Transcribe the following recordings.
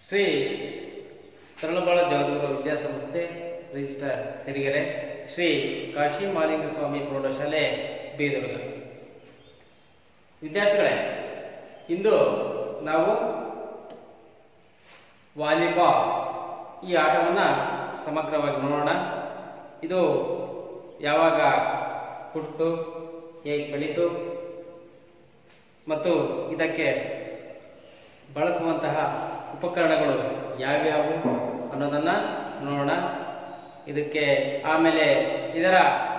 Shri Taralabalu Jagadguru Vidyasamsthe register Sirigere Shri Kashi Malinga Swamy ಪ್ರೌಢಶಾಲೆ ಬೀದರ್ಗ ವಿದ್ಯಾರ್ಥಿಗಳೇ ಇಂದು ನಾವು ವಾಲಿಬಾಲ್ ಈ ಆಟವನ್ನು ಸಮಗ್ರವಾಗಿ ನೋಡೋಣ ಇದು ಯಾವಾಗ ಹುಟ್ಟಿತು ಹೇಗೆ ಬೆಳೀತು ಮತ್ತು ಇದಕ್ಕೆ ಬಳಸುವಂತಹ ಉಪಕರಣಗಳು ಯಾವ್ಯಾವು ಅನ್ನೋದನ್ನು ನೋಡೋಣ ಇದಕ್ಕೆ ಆಮೇಲೆ ಇದರ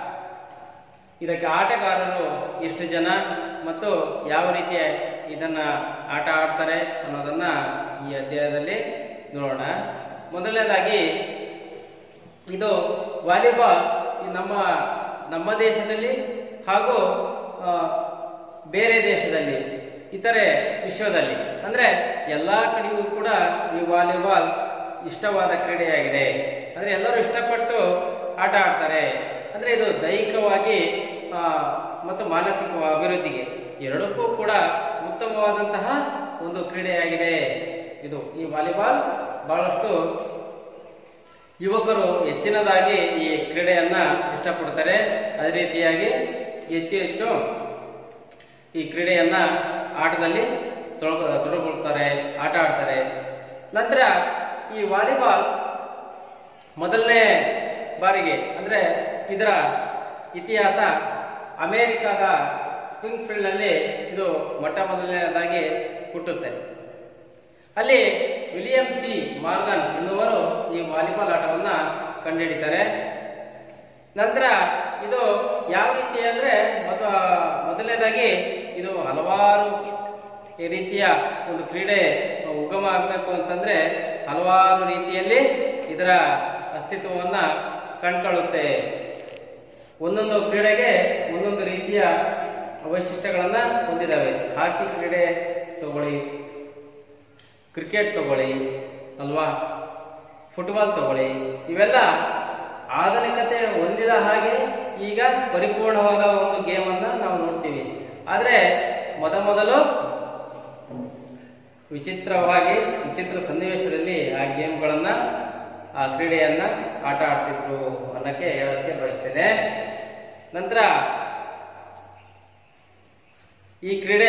ಇದಕ್ಕೆ ಆಟಗಾರರು ಎಷ್ಟು ಜನ ಮತ್ತು ಯಾವ ರೀತಿಯ ಇದನ್ನ ಆಟ ಆಡ್ತಾರೆ ಅನ್ನೋದನ್ನ ಈ ಅಧ್ಯಾಯದಲ್ಲಿ ನೋಡೋಣ ಮೊದಲನೇದಾಗಿ ಇದು ವಾಲಿಬಾಲ್ ಈ ನಮ್ಮ ನಮ್ಮ ದೇಶದಲ್ಲಿ ಹಾಗೂ ಆ, ಬೇರೆ ದೇಶದಲ್ಲಿ ಇತರೆ ವಿಶ್ವದಲ್ಲಿ ಅಂದ್ರೆ ಎಲ್ಲಾ ಕಡೆಯೂ ಕೂಡ ಈ ವಾಲಿಬಾಲ್ ಇಷ್ಟವಾದ ಕ್ರೀಡೆಯಾಗಿದೆ ಅಂದ್ರೆ ಎಲ್ಲರೂ ಇಷ್ಟಪಟ್ಟು ಆಟ ಆಡ್ತಾರೆ ಅಂದ್ರೆ ಇದು ದೈಹಿಕವಾಗಿ ಆ, ಮತ್ತು ಮಾನಸಿಕ ಅಭಿವೃದ್ಧಿಗೆ ಎರಡಕ್ಕೂ ಕೂಡ ಉತ್ತಮವಾದಂತಹ ಒಂದು ಕ್ರೀಡೆಯಾಗಿದೆ ಇದು ಈ ವಾಲಿಬಾಲ್ ಬಹಳಷ್ಟು ಯುವಕರು ಹೆಚ್ಚಿನದಾಗಿ ಈ ಕ್ರೀಡೆಯನ್ನ ಇಷ್ಟಪಡ್ತಾರೆ ಅದೇ ರೀತಿಯಾಗಿ ಹೆಚ್ಚು ಹೆಚ್ಚು ಈ ಕ್ರೀಡೆಯನ್ನ ಆಟದಲ್ಲಿ ತೊಡಗ ತೊಡಗೊಳ್ತಾರೆ ಆಟ ಆಡ್ತಾರೆ ನಂತರ ಈ ವಾಲಿಬಾಲ್ ಮೊದಲನೇ ಬಾರಿಗೆ ಅಂದ್ರೆ ಇದರ ಇತಿಹಾಸ ಅಮೆರಿಕದ ಸ್ಪ್ರಿಂಗ್ ಫೀಲ್ಡ್ ನಲ್ಲಿ ಇದು ಮೊಟ್ಟ ಮೊದಲನೇದಾಗಿ ಹುಟ್ಟುತ್ತೆ ಅಲ್ಲಿ ವಿಲಿಯಂ ಜಿ ಮಾರ್ಗನ್ ಎನ್ನುವರು ಈ ವಾಲಿಬಾಲ್ ಆಟವನ್ನ ಕಂಡುಹಿಡಿತಾರೆ ನಂತರ ಇದು ಯಾವ ರೀತಿ ಅಂದ್ರೆ ಮೊದ ಮೊದಲನೇದಾಗಿ ಇದು ಹಲವಾರು ಈ ರೀತಿಯ ಒಂದು ಕ್ರೀಡೆ ಉಗಮ ಆಗಬೇಕು ಅಂತಂದ್ರೆ ಹಲವಾರು ರೀತಿಯಲ್ಲಿ ಇದರ ಅಸ್ತಿತ್ವವನ್ನ ಕಂಡುಕೊಳ್ಳುತ್ತೆ ಒಂದೊಂದು ಕ್ರೀಡೆಗೆ ಒಂದೊಂದು ರೀತಿಯ ವೈಶಿಷ್ಟ್ಯಗಳನ್ನ ಹೊಂದಿದ್ದಾವೆ ಹಾಕಿ ಕ್ರೀಡೆ ತಗೊಳ್ಳಿ ಕ್ರಿಕೆಟ್ ತಗೊಳ್ಳಿ ಅಲ್ವಾ ಫುಟ್ಬಾಲ್ ತಗೊಳ್ಳಿ ಇವೆಲ್ಲ ಆಧುನಿಕತೆ ಹೊಂದಿದ ಹಾಗೆ ಈಗ ಪರಿಪೂರ್ಣವಾದ ಒಂದು ಗೇಮ್ ಅನ್ನ ನಾವು ನೋಡ್ತೀವಿ ಆದ್ರೆ ಮೊದಮೊದಲು ವಿಚಿತ್ರವಾಗಿ ವಿಚಿತ್ರ ಸನ್ನಿವೇಶದಲ್ಲಿ ಆ ಗೇಮ್ಗಳನ್ನ ಆ ಕ್ರೀಡೆಯನ್ನ ಆಟ ಆಡ್ತಿದ್ರು ಅನ್ನಕ್ಕೆ ಹೇಳಕ್ಕೆ ಬಯಸ್ತೇನೆ ನಂತರ ಈ ಕ್ರೀಡೆ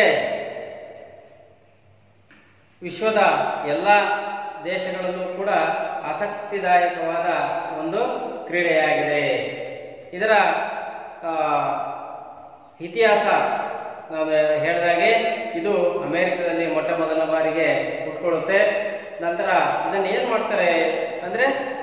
ವಿಶ್ವದ ಎಲ್ಲ ದೇಶಗಳಲ್ಲೂ ಕೂಡ ಆಸಕ್ತಿದಾಯಕವಾದ ಒಂದು ಕ್ರೀಡೆಯಾಗಿದೆ ಇದರ ಆ, ಇತಿಹಾಸ ನಾವು ಹೇಳಿದಾಗೆ ಇದು ಅಮೆರಿಕದಲ್ಲಿ ಮೊಟ್ಟ ಮೊದಲ ಬಾರಿಗೆ ಹುಟ್ಕೊಳ್ಳುತ್ತೆ ನಂತರ ಇದನ್ನು ಏನ್ ಮಾಡ್ತಾರೆ ಅಂದ್ರೆ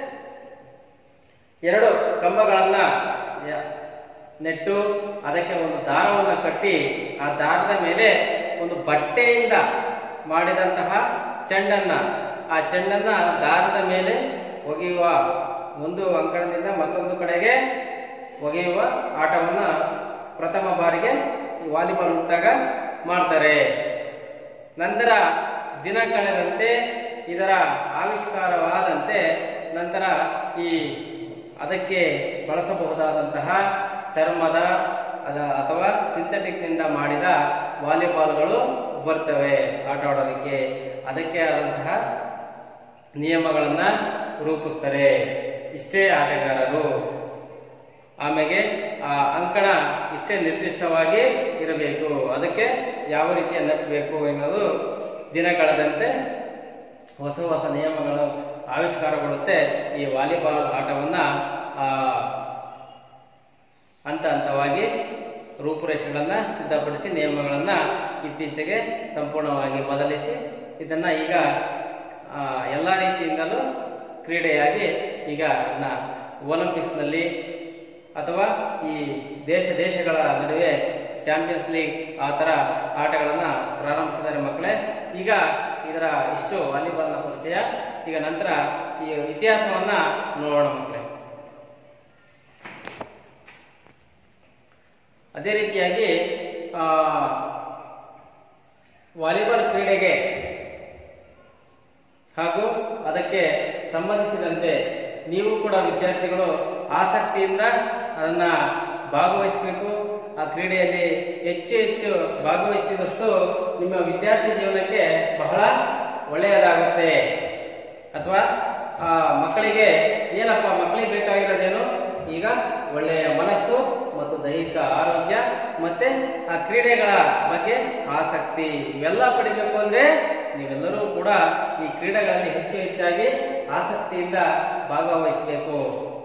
ಎರಡು ಕಂಬಗಳನ್ನ ಯ- ನೆಟ್ಟು ಅದಕ್ಕೆ ಒಂದು ದಾರವನ್ನು ಕಟ್ಟಿ ಆ ದಾರದ ಮೇಲೆ ಒಂದು ಬಟ್ಟೆಯಿಂದ ಮಾಡಿದಂತಹ ಚೆಂಡನ್ನ ಆ ಚೆಂಡನ್ನ ದಾರದ ಮೇಲೆ ಒಗೆಯುವ ಒಂದು ಅಂಕಣದಿಂದ ಮತ್ತೊಂದು ಕಡೆಗೆ ಒಗೆಯುವ ಆಟವನ್ನ ಪ್ರಥಮ ಬಾರಿಗೆ ಈ ವಾಲಿಬಾಲ್ ಹುಟ್ಟಾಗ ಮಾಡ್ತಾರೆ ನಂತರ ದಿನ ಕಳೆದಂತೆ ಇದರ ಆವಿಷ್ಕಾರವಾದಂತೆ ನಂತರ ಈ ಅದಕ್ಕೆ ಬಳಸಬಹುದಾದಂತಹ ಚರ್ಮದ ಅದ ಅಥವಾ ಸಿಂಥೆಟಿಕ್ ನಿಂದ ಮಾಡಿದ ವಾಲಿಬಾಲ್ಗಳು ಬರ್ತವೆ ಆಟ ಆಡೋದಕ್ಕೆ ಅದಕ್ಕೆ ಆದಂತಹ ನಿಯಮಗಳನ್ನ ರೂಪಿಸ್ತಾರೆ ಇಷ್ಟೇ ಆಟಗಾರರು ಆಮೇಲೆ ಆ ಅಂಕಣ ಇಷ್ಟೇ ನಿರ್ದಿಷ್ಟವಾಗಿ ಇರಬೇಕು ಅದಕ್ಕೆ ಯಾವ ರೀತಿಯ ನೆಟ್ ಬೇಕು ಎನ್ನುವುದು ದಿನ ಕಳೆದಂತೆ ಹೊಸ ಹೊಸ ನಿಯಮಗಳು ಆವಿಷ್ಕಾರಗೊಳ್ಳುತ್ತೆ ಈ ವಾಲಿಬಾಲ್ ಆಟವನ್ನ ಆ, ಹಂತ ಹಂತವಾಗಿ ರೂಪುರೇಷೆಗಳನ್ನ ಸಿದ್ಧಪಡಿಸಿ ನಿಯಮಗಳನ್ನ ಇತ್ತೀಚೆಗೆ ಸಂಪೂರ್ಣವಾಗಿ ಬದಲಿಸಿ ಇದನ್ನ ಈಗ ಆ, ಎಲ್ಲ ರೀತಿಯಿಂದಲೂ ಕ್ರೀಡೆಯಾಗಿ ಈಗ ಅದನ್ನ ಒಲಿಂಪಿಕ್ಸ್ನಲ್ಲಿ ಅಥವಾ ಈ ದೇಶ ದೇಶಗಳ ನಡುವೆ ಚಾಂಪಿಯನ್ಸ್ ಲೀಗ್ ಆ ಥರ ಆಟಗಳನ್ನ ಪ್ರಾರಂಭಿಸಿದ್ದಾರೆ ಮಕ್ಕಳೇ ಈಗ ಇದರ ಇಷ್ಟು ವಾಲಿಬಾಲ್ನ ಪರಿಚಯ ಈಗ ನಂತರ ಈ ಇತಿಹಾಸವನ್ನ ನೋಡೋಣ ಮಕ್ಕಳೇ ಅದೇ ರೀತಿಯಾಗಿ ಆ, ವಾಲಿಬಾಲ್ ಕ್ರೀಡೆಗೆ ಹಾಗೂ ಅದಕ್ಕೆ ಸಂಬಂಧಿಸಿದಂತೆ ನೀವು ಕೂಡ ವಿದ್ಯಾರ್ಥಿಗಳು ಆಸಕ್ತಿಯಿಂದ ಅದನ್ನ ಭಾಗವಹಿಸಬೇಕು ಆ ಕ್ರೀಡೆಯಲ್ಲಿ ಹೆಚ್ಚು ಹೆಚ್ಚು ಭಾಗವಹಿಸಿದಷ್ಟು ನಿಮ್ಮ ವಿದ್ಯಾರ್ಥಿ ಜೀವನಕ್ಕೆ ಬಹಳ ಒಳ್ಳೆಯದಾಗುತ್ತೆ ಅಥವಾ ಆ ಮಕ್ಕಳಿಗೆ ಏನಪ್ಪ ಮಕ್ಕಳಿಗೆ ಬೇಕಾಗಿರೋದೇನು ಈಗ ಒಳ್ಳೆಯ ಮನಸ್ಸು ಮತ್ತು ದೈಹಿಕ ಆರೋಗ್ಯ ಮತ್ತೆ ಆ ಕ್ರೀಡೆಗಳ ಬಗ್ಗೆ ಆಸಕ್ತಿ ಇವೆಲ್ಲ ಪಡಿಬೇಕು ಅಂದ್ರೆ ನೀವೆಲ್ಲರೂ ಕೂಡ ಈ ಕ್ರೀಡೆಗಳಲ್ಲಿ ಹೆಚ್ಚು ಹೆಚ್ಚಾಗಿ ಆಸಕ್ತಿಯಿಂದ ಭಾಗವಹಿಸಬೇಕು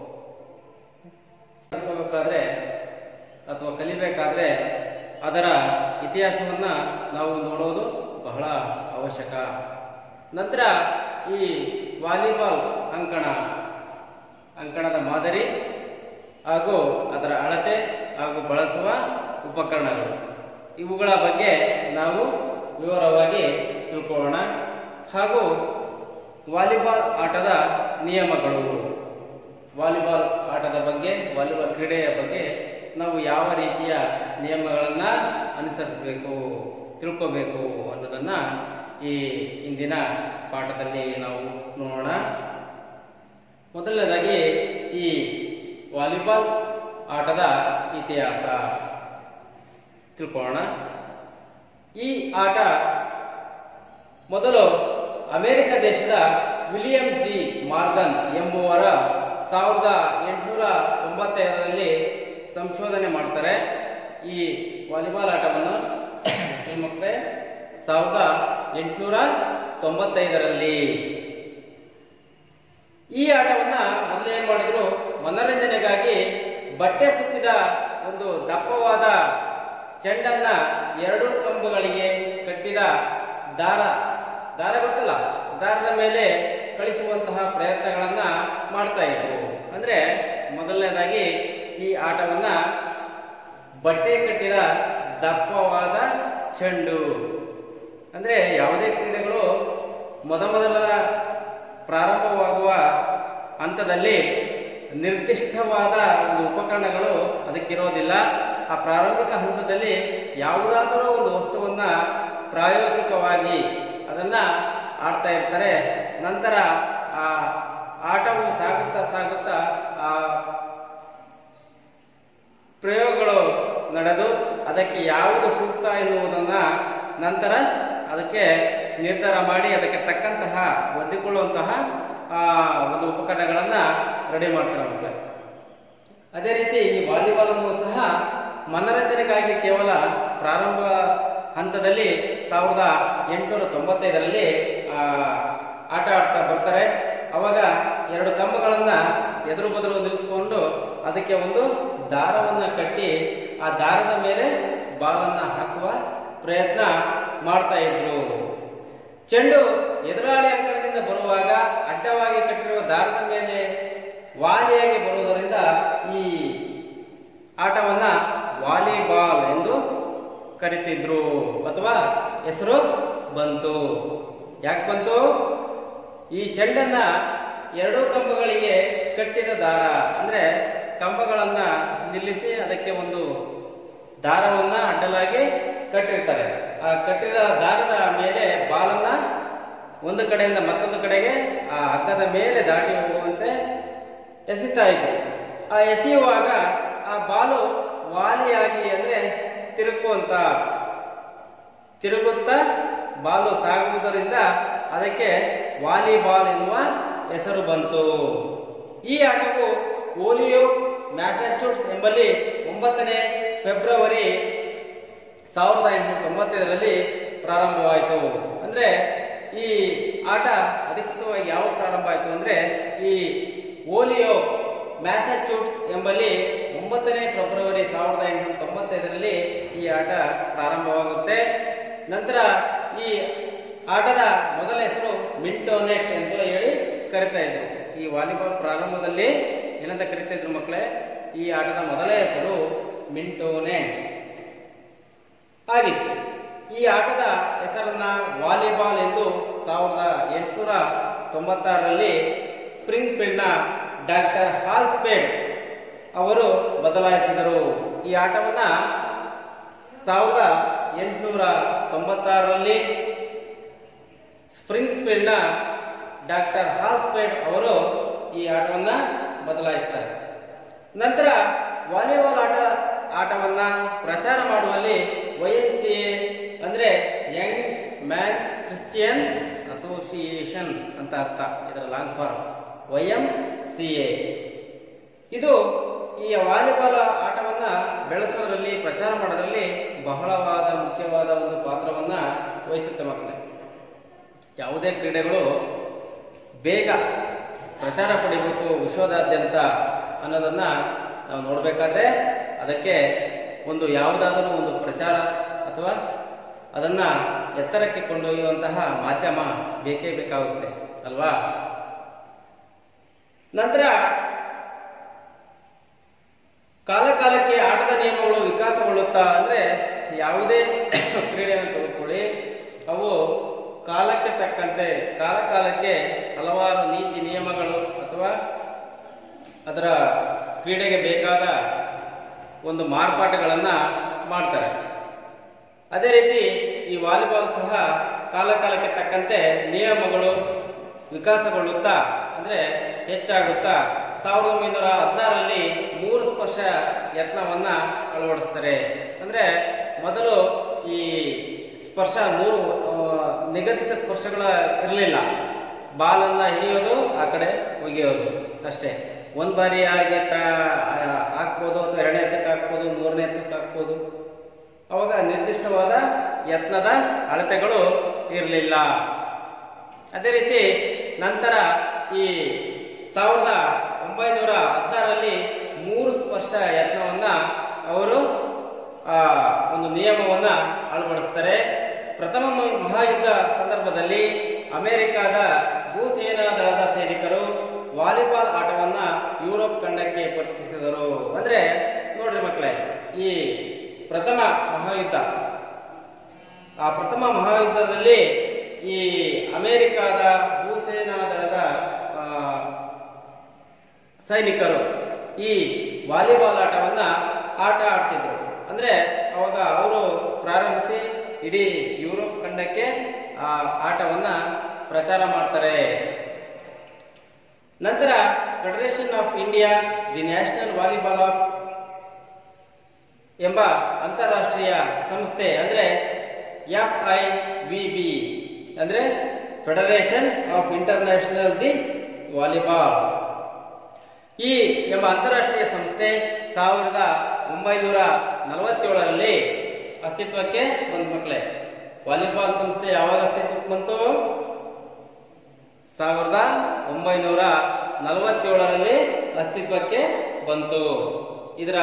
ಕಲಿಬೇಕಾದ್ರೆ ಅಥವಾ ಕಲಿಬೇಕಾದ್ರೆ ಅದರ ಇತಿಹಾಸವನ್ನ ನಾವು ನೋಡೋದು ಬಹಳ ಅವಶ್ಯಕ ನಂತರ ಈ ವಾಲಿಬಾಲ್ ಅಂಕಣ ಅಂಕಣದ ಮಾದರಿ ಹಾಗೂ ಅದರ ಅಳತೆ ಹಾಗೂ ಬಳಸುವ ಉಪಕರಣಗಳು ಇವುಗಳ ಬಗ್ಗೆ ನಾವು ವಿವರವಾಗಿ ತಿಳ್ಕೊಳ್ಳೋಣ ಹಾಗೂ ವಾಲಿಬಾಲ್ ಆಟದ ನಿಯಮಗಳು ವಾಲಿಬಾಲ್ ಆಟದ ಬಗ್ಗೆ ವಾಲಿಬಾಲ್ ಕ್ರೀಡೆಯ ಬಗ್ಗೆ ನಾವು ಯಾವ ರೀತಿಯ ನಿಯಮಗಳನ್ನ ಅನುಸರಿಸಬೇಕು ತಿಳ್ಕೋಬೇಕು ಅನ್ನೋದನ್ನ ಈ ಇಂದಿನ ಪಾಠದಲ್ಲಿ ನಾವು ನೋಡೋಣ ಮೊದಲನೇದಾಗಿ ಈ ವಾಲಿಬಾಲ್ ಆಟದ ಇತಿಹಾಸ ತಿಳ್ಕೊಳ್ಳೋಣ ಈ ಆಟ ಮೊದಲು ಅಮೆರಿಕ ದೇಶದ ವಿಲಿಯಂ ಜಿ ಮಾರ್ಗನ್ ಎಂಬುವರ ಸಾವಿರದ ಎಂಟುನೂರ ತೊಂಬತ್ತೈದರಲ್ಲಿ ಸಂಶೋಧನೆ ಮಾಡ್ತಾರೆ ಈ ವಾಲಿಬಾಲ್ ಆಟವನ್ನು ಹೆಣ್ಮಕ್ಳೇ ಸಾವಿರದ ಎಂಟುನೂರ ತೊಂಬತ್ತೈದರಲ್ಲಿ ಈ ಆಟವನ್ನ ಮೊದಲು ಏನ್ ಮಾಡಿದ್ರು ಮನೋರಂಜನೆಗಾಗಿ ಬಟ್ಟೆ ಸುತ್ತಿದ ಒಂದು ದಪ್ಪವಾದ ಚೆಂಡನ್ನ ಎರಡು ಕಂಬಗಳಿಗೆ ಕಟ್ಟಿದ ದಾರ ದಾರ ಗೊತ್ತಲ್ಲ ದಾರದ ಮೇಲೆ ಕಳಿಸುವಂತಹ ಪ್ರಯತ್ನಗಳನ್ನ ಮಾಡ್ತಾ ಇದ್ರು ಅಂದ್ರೆ ಮೊದಲನೇದಾಗಿ ಈ ಆಟವನ್ನ ಬಟ್ಟೆ ಕಟ್ಟಿದ ದಪ್ಪವಾದ ಚೆಂಡು ಅಂದ್ರೆ ಯಾವುದೇ ಕ್ರೀಡೆಗಳು ಮೊದಮೊದಲ ಪ್ರಾರಂಭವಾಗುವ ಹಂತದಲ್ಲಿ ನಿರ್ದಿಷ್ಟವಾದ ಒಂದು ಉಪಕರಣಗಳು ಅದಕ್ಕಿರೋದಿಲ್ಲ ಆ ಪ್ರಾರಂಭಿಕ ಹಂತದಲ್ಲಿ ಯಾವುದಾದರೂ ಒಂದು ವಸ್ತುವನ್ನ ಪ್ರಾಯೋಗಿಕವಾಗಿ ಅದನ್ನ ಆಡ್ತಾ ಇರ್ತಾರೆ ನಂತರ ಆ ಆಟವು ಸಾಗುತ್ತಾ ಸಾಗುತ್ತಾ ಆ ಪ್ರಯೋಗಗಳು ನಡೆದು ಅದಕ್ಕೆ ಯಾವುದು ಸೂಕ್ತ ಎನ್ನುವುದನ್ನ ನಂತರ ಅದಕ್ಕೆ ನಿರ್ಧಾರ ಮಾಡಿ ಅದಕ್ಕೆ ತಕ್ಕಂತಹ ಒದ್ದಿಕೊಳ್ಳುವಂತಹ ಆ ಒಂದು ಉಪಕರಣಗಳನ್ನ ರೆಡಿ ಮಾಡ್ತಾರೆ ಮಕ್ಕಳೇ ಅದೇ ರೀತಿ ಈ ವಾಲಿಬಾಲ್ ಅನ್ನು ಸಹ ಮನರಂಜನೆಗಾಗಿ ಕೇವಲ ಪ್ರಾರಂಭ ಹಂತದಲ್ಲಿ ಸಾವಿರದ ಎಂಟುನೂರ ತೊಂಬತ್ತೈದರಲ್ಲಿ ಆ, ಆಟ ಆಡ್ತಾ ಬರ್ತಾರೆ ಅವಾಗ ಎರಡು ಕಂಬಗಳನ್ನ ಎದುರು ಬದುರು ನಿಲ್ಲಿಸಿಕೊಂಡು ಅದಕ್ಕೆ ಒಂದು ದಾರವನ್ನ ಕಟ್ಟಿ ಆ ದಾರದ ಮೇಲೆ ಬಾಲನ್ನ ಹಾಕುವ ಪ್ರಯತ್ನ ಮಾಡ್ತಾ ಇದ್ರು ಚೆಂಡು ಎದುರಾಳಿ ಅಂಕಣದಿಂದ ಬರುವಾಗ ಅಡ್ಡವಾಗಿ ಕಟ್ಟಿರುವ ದಾರದ ಮೇಲೆ ವಾಲಿಯಾಗಿ ಬರುವುದರಿಂದ ಈ ಆಟವನ್ನ ವಾಲಿಬಾಲ್ ಎಂದು ಕರಿತಿದ್ರು ಅಥವಾ ಹೆಸರು ಬಂತು ಯಾಕೆ ಬಂತು ಈ ಚೆಂಡನ್ನ ಎರಡೂ ಕಂಬಗಳಿಗೆ ಕಟ್ಟಿದ ದಾರ ಅಂದ್ರೆ ಕಂಬಗಳನ್ನ ನಿಲ್ಲಿಸಿ ಅದಕ್ಕೆ ಒಂದು ದಾರವನ್ನ ಅಡ್ಡಲಾಗಿ ಕಟ್ಟಿರ್ತಾರೆ ಆ ಕಟ್ಟಿದ ದಾರದ ಮೇಲೆ ಬಾಲನ್ನ ಒಂದು ಕಡೆಯಿಂದ ಮತ್ತೊಂದು ಕಡೆಗೆ ಆ ಹಗ್ಗದ ಮೇಲೆ ದಾಟಿ ಹೋಗುವಂತೆ ಎಸಿತಾ ಇದ್ರು ಆ ಎಸೆಯುವಾಗ ಆ ಬಾಲು ವಾಲಿಯಾಗಿ ಅಂದ್ರೆ ತಿರುಗುವಂತ ತಿರುಗುತ್ತಾ ಬಾಲು ಸಾಗುವುದರಿಂದ ಅದಕ್ಕೆ ವಾಲಿಬಾಲ್ ಎನ್ನುವ ಹೆಸರು ಬಂತು ಈ ಆಟವು ಓಲಿಯೋ ಮ್ಯಾಸಚೂಟ್ಸ್ ಎಂಬಲ್ಲಿ ಒಂಬತ್ತನೇ ಫೆಬ್ರವರಿ ಸಾವಿರದ ಎಂಟುನೂರ ತೊಂಬತ್ತೈದರಲ್ಲಿ ಪ್ರಾರಂಭವಾಯಿತು ಅಂದ್ರೆ ಈ ಆಟ ಅಧಿಕೃತವಾಗಿ ಯಾವಾಗ ಪ್ರಾರಂಭ ಆಯಿತು ಅಂದ್ರೆ ಈ ಓಲಿಯೋ ಮ್ಯಾಸಚೂಟ್ಸ್ ಎಂಬಲ್ಲಿ ಒಂಬತ್ತನೇ ಫೆಬ್ರವರಿ ಸಾವಿರದ ಎಂಟುನೂರ ತೊಂಬತ್ತೈದರಲ್ಲಿ ಈ ಆಟ ಪ್ರಾರಂಭವಾಗುತ್ತೆ ನಂತರ ಈ ಆಟದ ಮೊದಲ ಹೆಸರು ಮಿಂಟೋನೆಟ್ ಅಂತ ಹೇಳಿ ಕರಿತಾ ಇದ್ರು ಈ ವಾಲಿಬಾಲ್ ಪ್ರಾರಂಭದಲ್ಲಿ ಏನಂತ ಕರಿತಾ ಇದ್ರು ಮಕ್ಕಳೇ ಈ ಆಟದ ಮೊದಲ ಹೆಸರು ಮಿಂಟೋನೆಟ್ ಆಗಿತ್ತು ಈ ಆಟದ ಹೆಸರನ್ನ ವಾಲಿಬಾಲ್ ಎಂದು ಸಾವಿರದ ಎಂಟುನೂರ ತೊಂಬತ್ತಾರರಲ್ಲಿ ಸ್ಪ್ರಿಂಗ್ ಫೀಲ್ಡ್ನ ಡಾಕ್ಟರ್ ಹಾಲ್ಸ್ಪೇಡ್ ಅವರು ಬದಲಾಯಿಸಿದರು ಈ ಆಟವನ್ನ ಸಾವಿರದ ಎಂಟುನೂರ ತೊಂಬತ್ತಾರರಲ್ಲಿ ಸ್ಪ್ರಿಂಗ್ಸ್ ಫೀಲ್ಡ್ನ ಡಾಕ್ಟರ್ ಹಾಲ್ಸ್ಪೇಡ್ ಅವರು ಈ ಆಟವನ್ನ ಬದಲಾಯಿಸ್ತಾರೆ ನಂತರ ವಾಲಿಬಾಲ್ ಆಟ ಆಟವನ್ನ ಪ್ರಚಾರ ಮಾಡುವಲ್ಲಿ ವೈ ಎಂ ಸಿ ಎ ಅಂದ್ರೆ young man Christian association mission ಅಂತ ಅರ್ಥ ಇದರ long form Y M C A ಇದು ಈ ವಾಲಿಬಾಲ್ ಆಟವನ್ನ ಬೆಳೆಸೋದ್ರಲ್ಲಿ ಪ್ರಚಾರ ಮಾಡೋದ್ರಲ್ಲಿ ಬಹಳವಾದ ಮುಖ್ಯವಾದ ಒಂದು ಪಾತ್ರವನ್ನ ವಹಿಸುತ್ತೆ ಮಕ್ಕಳೇ ಯಾವುದೇ ಕ್ರೀಡೆಗಳು ಬೇಗ ಪ್ರಚಾರ ಪಡಿಬೇಕು ವಿಶ್ವದಾದ್ಯಂತ ಅನ್ನೋದನ್ನ ನಾವು ನೋಡಬೇಕಾದ್ರೆ ಅದಕ್ಕೆ ಒಂದು ಯಾವುದಾದರೂ ಒಂದು ಪ್ರಚಾರ ಅಥವಾ ಅದನ್ನ ಎತ್ತರಕ್ಕೆ ಕೊಂಡೊಯ್ಯುವಂತಹ ಮಾಧ್ಯಮ ಬೇಕೇ ಬೇಕಾಗುತ್ತೆ ಅಲ್ವಾ ನಂತರ ಕಾಲ ಕಾಲಕ್ಕೆ ಆಟದ ನಿಯಮಗಳು ವಿಕಾಸಗೊಳ್ಳುತ್ತಾ ಅಂದ್ರೆ ಯಾವುದೇ ಕ್ರೀಡೆಯನ್ನು ತೆಗೆದುಕೊಳ್ಳಿ ಅವು ಕಾಲಕ್ಕೆ ತಕ್ಕಂತೆ ಕಾಲ ಕಾಲಕ್ಕೆ ಹಲವಾರು ನೀತಿ ನಿಯಮಗಳು ಅಥವಾ ಅದರ ಕ್ರೀಡೆಗೆ ಬೇಕಾದ ಒಂದು ಮಾರ್ಪಾಟುಗಳನ್ನ ಮಾಡ್ತಾರೆ ಅದೇ ರೀತಿ ಈ ವಾಲಿಬಾಲ್ ಸಹ ಕಾಲ ಕಾಲಕ್ಕೆ ತಕ್ಕಂತೆ ನಿಯಮಗಳು ವಿಕಾಸಗೊಳ್ಳುತ್ತಾ ಅಂದ್ರೆ ಹೆಚ್ಚಾಗುತ್ತಾ ಸಾವಿರದ ಒಂಬೈನೂರ ಹದಿನಾರರಲ್ಲಿ ಮೂರು ಸ್ಪರ್ಶ ಯತ್ನವನ್ನ ಅಳವಡಿಸ್ತಾರೆ ಅಂದ್ರೆ ಮೊದಲು ಈ ಸ್ಪರ್ಶ ಮೂರು ಆ, ನಿಗದಿತ ಸ್ಪರ್ಶಗಳ ಇರಲಿಲ್ಲ ಬಾಲನ್ನ ಹಿಡಿಯೋದು ಆ ಕಡೆ ಒಗೆಯೋದು ಅಷ್ಟೇ ಒಂದ್ ಬಾರಿ ಹಾಗೆ ತ- ಆ- ಹಾಕ್ಬೋದು ಅಥವಾ ಎರಡನೇ ಹತ್ತಕ್ಕೆ ಹಾಕ್ಬೋದು ಮೂರನೇ ಹತ್ತಕ್ಕೆ ಹಾಕ್ಬೋದು ಅವಾಗ ನಿರ್ದಿಷ್ಟವಾದ ಯತ್ನದ ಅಳತೆಗಳು ಇರಲಿಲ್ಲ ಅದೇ ರೀತಿ ನಂತರ ಈ ಸಾವಿರದ ಒಂಬೈನೂರ ಹದಿನಾರರಲ್ಲಿ ಮೂರು ಸ್ಪರ್ಶ ಯತ್ನವನ್ನ ಅವರು ಆ, ಒಂದು ನಿಯಮವನ್ನ ಅಳವಡಿಸ್ತಾರೆ ಪ್ರಥಮ ಮ- ಮಹಾಯುದ್ಧ ಸಂದರ್ಭದಲ್ಲಿ ಅಮೆರಿಕದ ಭೂಸೇನಾ ದಳದ ಸೈನಿಕರು ವಾಲಿಬಾಲ್ ಆಟವನ್ನ ಯುರೋಪ್ ಖಂಡಕ್ಕೆ ಪರಿಚಯಿಸಿದರು ಅಂದ್ರೆ ನೋಡ್ರಿ ಮಕ್ಕಳೇ ಈ ಪ್ರಥಮ ಮಹಾಯುದ್ಧ ಆ ಪ್ರಥಮ ಮಹಾಯುದ್ಧದಲ್ಲಿ ಈ ಅಮೆರಿಕದ ಭೂಸೇನಾ ದಳದ ಆ, ಸೈನಿಕರು ಈ ವಾಲಿಬಾಲ್ ಆಟವನ್ನ ಆಟ ಆಡ್ತಿದ್ರು ಅಂದ್ರೆ ಅವಾಗ ಅವರು ಪ್ರಾರಂಭಿಸಿ ಇಡೀ ಯುರೋಪ್ ಖಂಡಕ್ಕೆ ಆ ಆಟವನ್ನ ಪ್ರಚಾರ ಮಾಡ್ತಾರೆ ನಂತರ federation of India the national volleyball of ಎಂಬ ಅಂತಾರಾಷ್ಟ್ರೀಯ ಸಂಸ್ಥೆ ಅಂದ್ರೆ ಎಫ್ ಐ ವಿ ಬಿ ಅಂದ್ರೆ federation of international the volleyball ಈ ಎಂಬ ಅಂತಾರಾಷ್ಟ್ರೀಯ ಸಂಸ್ಥೆ ಸಾವಿರದ ಒಂಬೈನೂರ ನಲವತ್ತೇಳರಲ್ಲಿ ಅಸ್ತಿತ್ವಕ್ಕೆ ಬಂದ ಮಕ್ಕಳೇ ವಾಲಿಬಾಲ್ ಸಂಸ್ಥೆ ಯಾವಾಗ ಅಸ್ತಿತ್ವಕ್ಕೆ ಬಂತು ಸಾವಿರದ ಒಂಬೈನೂರ ನಲವತ್ತೇಳರಲ್ಲಿ ಅಸ್ತಿತ್ವಕ್ಕೆ ಬಂತು ಇದರ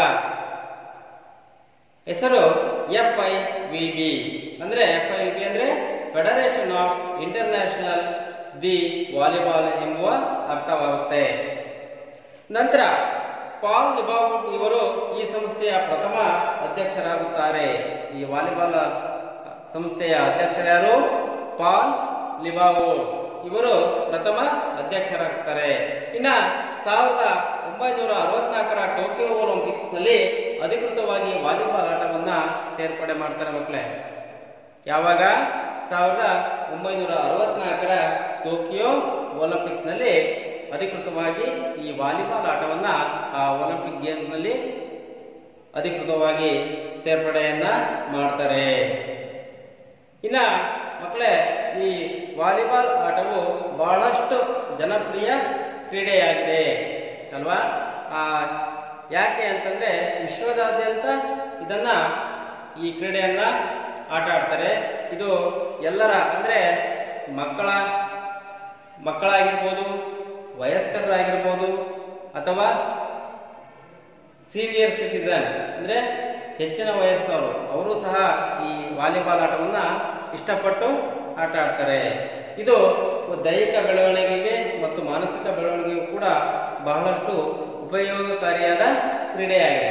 ಹೆಸರು ಎಫ್ ಐ ವಿ ಬಿ ಅಂದ್ರೆ ಎಫ್ ಐ ವಿ ಬಿ ಅಂದ್ರೆ federation of international the volleyball ಎಂಬುವ ಅರ್ಥವಾಗುತ್ತೆ ನಂತರ ಪಾಲ್ ಲಿಬಾವುಡ್ ಇವರು ಈ ಸಂಸ್ಥೆಯ ಪ್ರಥಮ ಅಧ್ಯಕ್ಷರಾಗುತ್ತಾರೆ ಈ ವಾಲಿಬಾಲ್ ಸಂಸ್ಥೆಯ ಅಧ್ಯಕ್ಷರ್ಯಾರು ಪಾಲ್ ಲಿಬಾವುಡ್ ಇವರು ಪ್ರಥಮ ಅಧ್ಯಕ್ಷರಾಗ್ತಾರೆ ಇನ್ನ ಸಾವಿರದ ಒಂಬೈನೂರ ಅರವತ್ನಾಲ್ಕರ ಟೋಕಿಯೋ ಒಲಿಂಪಿಕ್ಸ್ ನಲ್ಲಿ ಅಧಿಕೃತವಾಗಿ ವಾಲಿಬಾಲ್ ಆಟವನ್ನ ಸೇರ್ಪಡೆ ಮಾಡ್ತಾರೆ ಮಕ್ಕಳೇ ಯಾವಾಗ ಸಾವಿರದ ಒಂಬೈನೂರ ಅರವತ್ನಾಲ್ಕರ ಟೋಕಿಯೋ ಒಲಿಂಪಿಕ್ಸ್ ನಲ್ಲಿ ಅಧಿಕೃತವಾಗಿ ಈ ವಾಲಿಬಾಲ್ ಆಟವನ್ನ ಆ ಒಲಿಂಪಿಕ್ ಗೇಮ್ ನಲ್ಲಿ ಅಧಿಕೃತವಾಗಿ ಸೇರ್ಪಡೆಯನ್ನ ಮಾಡ್ತಾರೆ ಇನ್ನ ಮಕ್ಕಳೇ ಈ ವಾಲಿಬಾಲ್ ಆಟವು ಬಹಳಷ್ಟು ಜನಪ್ರಿಯ ಕ್ರೀಡೆಯಾಗಿದೆ ಅಲ್ವಾ ಆ, ಯಾಕೆ ಅಂತಂದ್ರೆ ವಿಶ್ವದಾದ್ಯಂತ ಇದನ್ನ ಈ ಕ್ರೀಡೆಯನ್ನ ಆಟ ಆಡ್ತಾರೆ ಇದು ಎಲ್ಲರ ಅಂದ್ರೆ ಮಕ್ಕಳ ಮಕ್ಕಳಾಗಿರ್ಬೋದು ವಯಸ್ಕರಾಗಿರ್ಬೋದು ಅಥವಾ ಸೀನಿಯರ್ ಸಿಟಿಸನ್ ಅಂದ್ರೆ ಹೆಚ್ಚಿನ ವಯಸ್ಸಿನವರು ಅವರು ಸಹ ಈ ವಾಲಿಬಾಲ್ ಆಟವನ್ನ ಇಷ್ಟಪಟ್ಟು ಆಟ ಆಡ್ತಾರೆ ಇದು ದೈಹಿಕ ಬೆಳವಣಿಗೆಗೆ ಮತ್ತು ಮಾನಸಿಕ ಬೆಳವಣಿಗೆಗೂ ಕೂಡ ಬಹಳಷ್ಟು ಉಪಯೋಗಕಾರಿಯಾದ ಕ್ರೀಡೆಯಾಗಿದೆ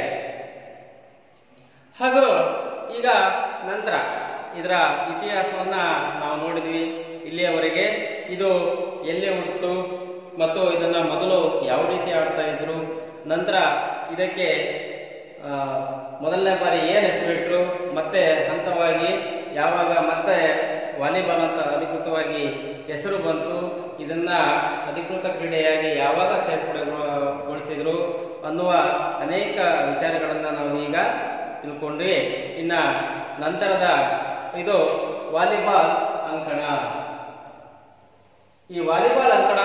ಹಾಗೂ ಈಗ ನಂತರ ಇದರ ಇತಿಹಾಸವನ್ನ ನಾವು ನೋಡಿದ್ವಿ ಇಲ್ಲಿಯವರೆಗೆ ಇದು ಎಲ್ಲಿ ಹುಟ್ಟಿತು ಮತ್ತು ಇದನ್ನ ಮೊದಲು ಯಾವ ರೀತಿ ಆಡ್ತಾ ಇದ್ರು ನಂತರ ಇದಕ್ಕೆ ಆ, ಮೊದಲನೇ ಬಾರಿ ಏನ್ ಹೆಸರಿಟ್ರು ಮತ್ತೆ ಹಂತವಾಗಿ ಯಾವಾಗ ಮತ್ತೆ ವಾಲಿಬಾಲ್ ಅಂತ ಅಧಿಕೃತವಾಗಿ ಹೆಸರು ಬಂತು ಇದನ್ನ ಅಧಿಕೃತ ಕ್ರೀಡೆಯಾಗಿ ಯಾವಾಗ ಸೇರ್ಪಡೆಗೊಳಿಸಿದ್ರು ಅನ್ನುವ ಅನೇಕ ವಿಚಾರಗಳನ್ನ ನಾವು ಈಗ ತಿಳ್ಕೊಂಡ್ವಿ ಇನ್ನ ನಂತರದ ಇದು ವಾಲಿಬಾಲ್ ಅಂಕಣ ಈ ವಾಲಿಬಾಲ್ ಅಂಕಣ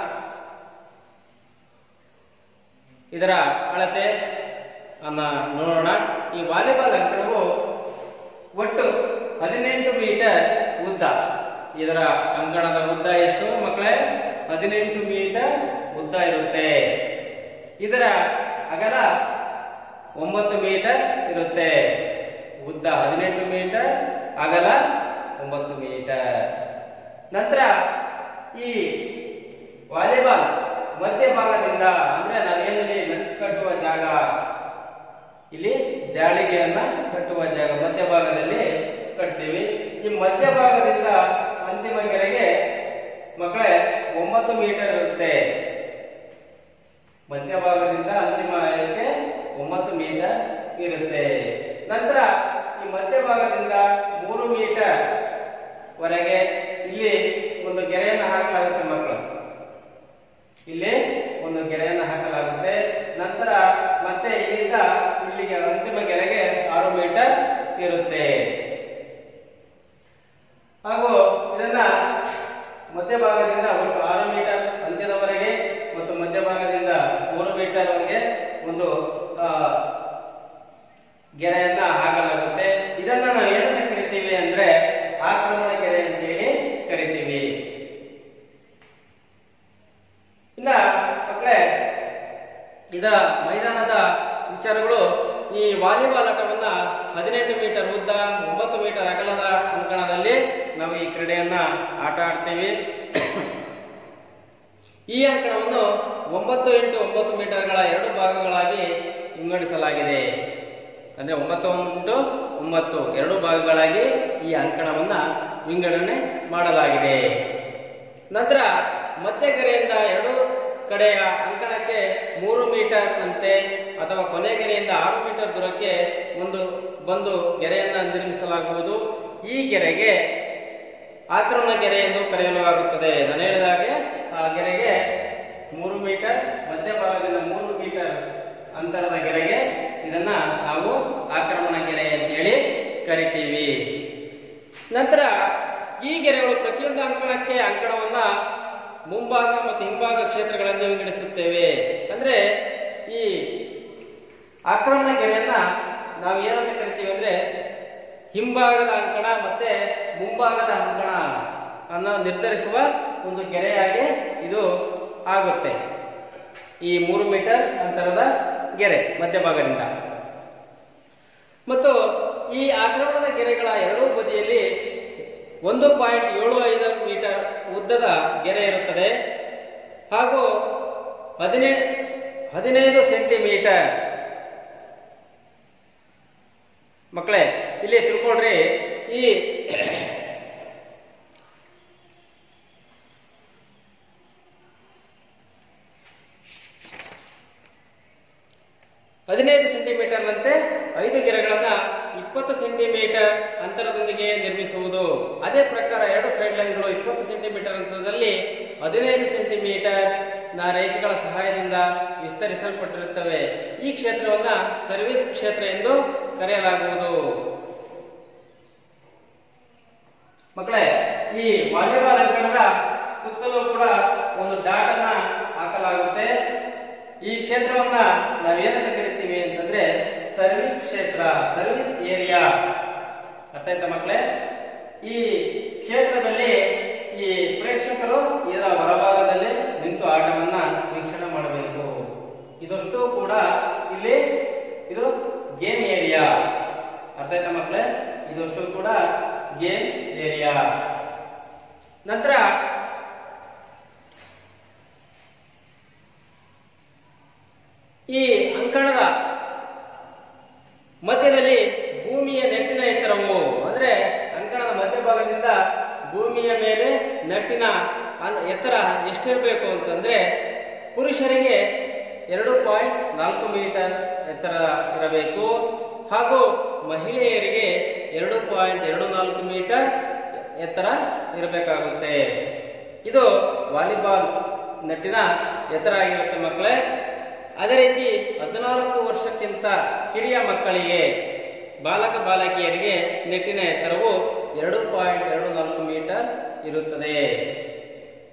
ಇದರ ಅಳತೆ ಅನ್ನ ನೋಡೋಣ ಈ ವಾಲಿಬಾಲ್ ಅಂಕಣವು ಒಟ್ಟು ಹದಿನೆಂಟು ಮೀಟರ್ ಉದ್ದ ಇದರ ಅಂಕಣದ ಉದ್ದ ಎಷ್ಟು ಮಕ್ಕಳೇ ಹದಿನೆಂಟು ಮೀಟರ್ ಉದ್ದ ಇರುತ್ತೆ ಇದರ ಅಗಲ ಒಂಬತ್ತು ಮೀಟರ್ ಇರುತ್ತೆ ಉದ್ದ ಹದಿನೆಂಟು ಮೀಟರ್ ಅಗಲ ಒಂಬತ್ತು ಮೀಟರ್ ನಂತರ ಈ ವಾಲಿಬಾಲ್ ಮಧ್ಯಭಾಗದಿಂದ ಅಂದ್ರೆ ನಾವೇನಲ್ಲಿ ನೆಟ್ ಕಟ್ಟುವ ಜಾಗ ಇಲ್ಲಿ ಜಾಳಿಗೆಯನ್ನ ಕಟ್ಟುವ ಜಾಗ ಮಧ್ಯಭಾಗದಲ್ಲಿ ಕಟ್ತೀವಿ ಈ ಮಧ್ಯಭಾಗದಿಂದ ಅಂತಿಮ ಗೆರೆಗೆ ಮಕ್ಕಳೇ ಒಂಬತ್ತು ಮೀಟರ್ ಇರುತ್ತೆ ಮಧ್ಯಭಾಗದಿಂದ ಅಂತಿಮ ಗೆರೆಗೆ ಒಂಬತ್ತು ಮೀಟರ್ ಇರುತ್ತೆ ನಂತರ ಈ ಮಧ್ಯಭಾಗದಿಂದ ಮೂರು ಮೀಟರ್ ವರೆಗೆ ಇಲ್ಲಿ ಒಂದು ಗೆರೆಯನ್ನು ಹಾಕಲಾಗುತ್ತೆ ಮಕ್ಕಳು ಇಲ್ಲಿ ಒಂದು ಗೆರೆಯನ್ನು ಹಾಕಲಾಗುತ್ತೆ ನಂತರ ಮತ್ತೆ ಇಲ್ಲಿಂದ ಇಲ್ಲಿಗೆ ಅಂತಿಮ ಗೆರೆಗೆ ಆರು ಮೀಟರ್ ಇರುತ್ತೆ ಹಾಗೂ ಇದನ್ನ ಮಧ್ಯಭಾಗದಿಂದ ಒಟ್ಟು ಆರು ಮೀಟರ್ ಅಂತ್ಯದವರೆಗೆ ಮತ್ತು ಮಧ್ಯಭಾಗದಿಂದ ಮೂರು ಮೀಟರ್ ವರೆಗೆ ಒಂದು ಆ, ಗೆರೆಯನ್ನ ಹಾಕಲಾಗುತ್ತೆ ಇದನ್ನ ನಾವು ಏನಂತ ಕರಿತೀವಿ ಅಂದ್ರೆ ಆಕ್ರಮಣ ಗೆರೆ ಅಂತೇಳಿ ಕರಿತೀವಿ ಇನ್ನ ಮಕ್ಕಳೇ ಇದರ ಮೈದಾನದ ವಿಚಾರಗಳು ಈ ವಾಲಿಬಾಲ್ ಆಟವನ್ನ ಹದಿನೆಂಟು ಮೀಟರ್ ಉದ್ದ ಒಂಬತ್ತು ಮೀಟರ್ ಅಗಲದ ಅಂಕಣದಲ್ಲಿ ನಾವು ಈ ಕ್ರೀಡೆಯನ್ನ ಆಟ ಆಡ್ತೀವಿ ಈ ಅಂಕಣವನ್ನು ಒಂಬತ್ತು ಇಂಟು ಒಂಬತ್ತು ಮೀಟರ್ಗಳ ಎರಡು ಭಾಗಗಳಾಗಿ ವಿಂಗಡಿಸಲಾಗಿದೆ ಅಂದ್ರೆ ಒಂಬತ್ತು ಇಂಟು ಒಂಬತ್ತು ಎರಡು ಭಾಗಗಳಾಗಿ ಈ ಅಂಕಣವನ್ನ ವಿಂಗಡಣೆ ಮಾಡಲಾಗಿದೆ ನಂತರ ಮಧ್ಯಗೆರೆಯಿಂದ ಎರಡು ಕಡೆಯ ಅಂಕಣಕ್ಕೆ ಮೂರು ಮೀಟರ್ ಅಂತೆ ಅಥವಾ ಕೊನೆ ಗೆರೆಯಿಂದ ಆರು ಮೀಟರ್ ದೂರಕ್ಕೆ ಒಂದು ಬಂದು ಗೆರೆಯನ್ನ ನಿರ್ಮಿಸಲಾಗುವುದು ಈ ಗೆರೆಗೆ ಆಕ್ರಮಣ ಗೆರೆ ಎಂದು ಕರೆಯಲಾಗುತ್ತದೆ ನಾನು ಹೇಳಿದ ಹಾಗೆ ಆ ಗೆರೆಗೆ ಮೂರು ಮೀಟರ್ ಮಧ್ಯಭಾಗದಿಂದ ಮೂರು ಮೀಟರ್ ಅಂತರದ ಗೆರೆಗೆ ಇದನ್ನ ನಾವು ಆಕ್ರಮಣ ಗೆರೆ ಅಂತೇಳಿ ಕರಿತೀವಿ ನಂತರ ಈ ಗೆರೆಗಳು ಪ್ರತಿಯೊಂದು ಅಂಕಣಕ್ಕೆ ಅಂಕಣವನ್ನ ಮುಂಭಾಗ ಮತ್ತು ಹಿಂಭಾಗ ಕ್ಷೇತ್ರಗಳನ್ನು ವಿಂಗಡಿಸುತ್ತೇವೆ ಅಂದ್ರೆ ಈ ಆಕ್ರಮಣ ಗೆರೆಯನ್ನ ನಾವು ಏನಂತ ಕರಿತೀವಿ ಅಂದ್ರೆ ಹಿಂಭಾಗದ ಅಂಕಣ ಮತ್ತೆ ಮುಂಭಾಗದ ಅಂಕಣ ಅನ್ನ ನಿರ್ಧರಿಸುವ ಒಂದು ಗೆರೆಯಾಗಿ ಇದು ಆಗುತ್ತೆ ಈ ಮೂರು ಮೀಟರ್ ಅಂತರದ ಗೆರೆ ಮಧ್ಯಭಾಗದಿಂದ ಮತ್ತು ಈ ಆಕ್ರಮಣದ ಗೆರೆಗಳ ಎರಡೂ ಬದಿಯಲ್ಲಿ ಒಂದು ಪಾಯಿಂಟ್ ಏಳು ಐದು ಮೀಟರ್ ಉದ್ದದ ಗೆರೆ ಇರುತ್ತದೆ ಹಾಗೂ ಹದಿನೇಳು ಹದಿನೈದು ಸೆಂಟಿಮೀಟರ್ ಮಕ್ಕಳೇ ಇಲ್ಲಿ ತಿಳ್ಕೊಳ್ರಿ ಈ ಹದಿನೈದು ಸೆಂಟಿಮೀಟರ್ನಂತೆ ಐದು ಗೆರೆಗಳನ್ನ ಇಪ್ಪತ್ತು ಸೆಂಟಿಮೀಟರ್ ಅಂತರದೊಂದಿಗೆ ನಿರ್ಮಿಸುವುದು ಅದೇ ಪ್ರಕಾರ ಎರಡು ಸೈಡ್ ಲೈನ್ಗಳು ಇಪ್ಪತ್ತು ಸೆಂಟಿಮೀಟರ್ ಅಂತರದಲ್ಲಿ ಹದಿನೈದು ಸೆಂಟಿಮೀಟರ್ ನ ರೇಖೆಗಳ ಸಹಾಯದಿಂದ ವಿಸ್ತರಿಸಲ್ಪಟ್ಟಿರುತ್ತವೆ ಈ ಕ್ಷೇತ್ರವನ್ನ ಸರ್ವಿಸ್ ಕ್ಷೇತ್ರ ಎಂದು ಕರೆಯಲಾಗುವುದು ಮಕ್ಕಳೇ ಈ ವಾಲಿಬಾಲ್ ಅಂಕಣದ ಸುತ್ತಲೂ ಕೂಡ ಒಂದು ಡಾಟ್ ಅನ್ನ ಹಾಕಲಾಗುತ್ತೆ ಈ ಕ್ಷೇತ್ರವನ್ನ ನಾವೇನಂತ ಕರಿತೀವಿ ಅಂತಂದ್ರೆ ಸರ್ವಿಸ್ ಕ್ಷೇತ್ರ ಸರ್ವಿಸ್ ಏರಿಯಾ ಅರ್ಥ ಆಯ್ತಾ ಮಕ್ಕಳೇ ಈ ಕ್ಷೇತ್ರದಲ್ಲಿ ಈ ಪ್ರೇಕ್ಷಕರು ಇದರ ಹೊರಭಾಗದಲ್ಲಿ ನಿಂತು ಆಟವನ್ನ ವೀಕ್ಷಣೆ ಮಾಡಬೇಕು ಇದಷ್ಟು ಕೂಡ ಇಲ್ಲಿ ಇದು ಗೇಮ್ ಏರಿಯಾ ಅರ್ಥ ಆಯ್ತಾ ಮಕ್ಕಳೇ ಇದಷ್ಟು ಕೂಡ ಗೇಮ್ ಏರಿಯಾ ನಂತರ ಈ ಅಂಕಣದ ಮಧ್ಯದಲ್ಲಿ ಭೂಮಿಯ ನೆಟ್ಟಿನ ಎತ್ತರವು ಅಂದ್ರೆ ಅಂಕಣದ ಮಧ್ಯಭಾಗದಿಂದ ಭೂಮಿಯ ಮೇಲೆ ನಟ್ಟಿನ ಅನ್- ಎತ್ತರ ಎಷ್ಟಿರಬೇಕು ಅಂತಂದ್ರೆ ಪುರುಷರಿಗೆ ಎರಡು ಪಾಯಿಂಟ್ ನಾಲ್ಕು ಮೀಟರ್ ಎತ್ತರ ಇರಬೇಕು ಹಾಗೂ ಮಹಿಳೆಯರಿಗೆ ಎರಡು ಪಾಯಿಂಟ್ ಎರಡು ನಾಲ್ಕು ಮೀಟರ್ ಎತ್ತರ ಇರಬೇಕಾಗುತ್ತೆ ಇದು ವಾಲಿಬಾಲ್ ನೆಟ್ಟಿನ ಎತ್ತರ ಆಗಿರುತ್ತೆ ಮಕ್ಕಳೇ ಅದೇ ರೀತಿ ಹದಿನಾಲ್ಕು ವರ್ಷಕ್ಕಿಂತ ಕಿರಿಯ ಮಕ್ಕಳಿಗೆ ಬಾಲಕ ಬಾಲಕಿಯರಿಗೆ ನೆಟ್ಟಿನ ಎತ್ತರವು ಎರಡು ಪಾಯಿಂಟ್ ಎರಡು ನಾಲ್ಕು ಮೀಟರ್ ಇರುತ್ತದೆ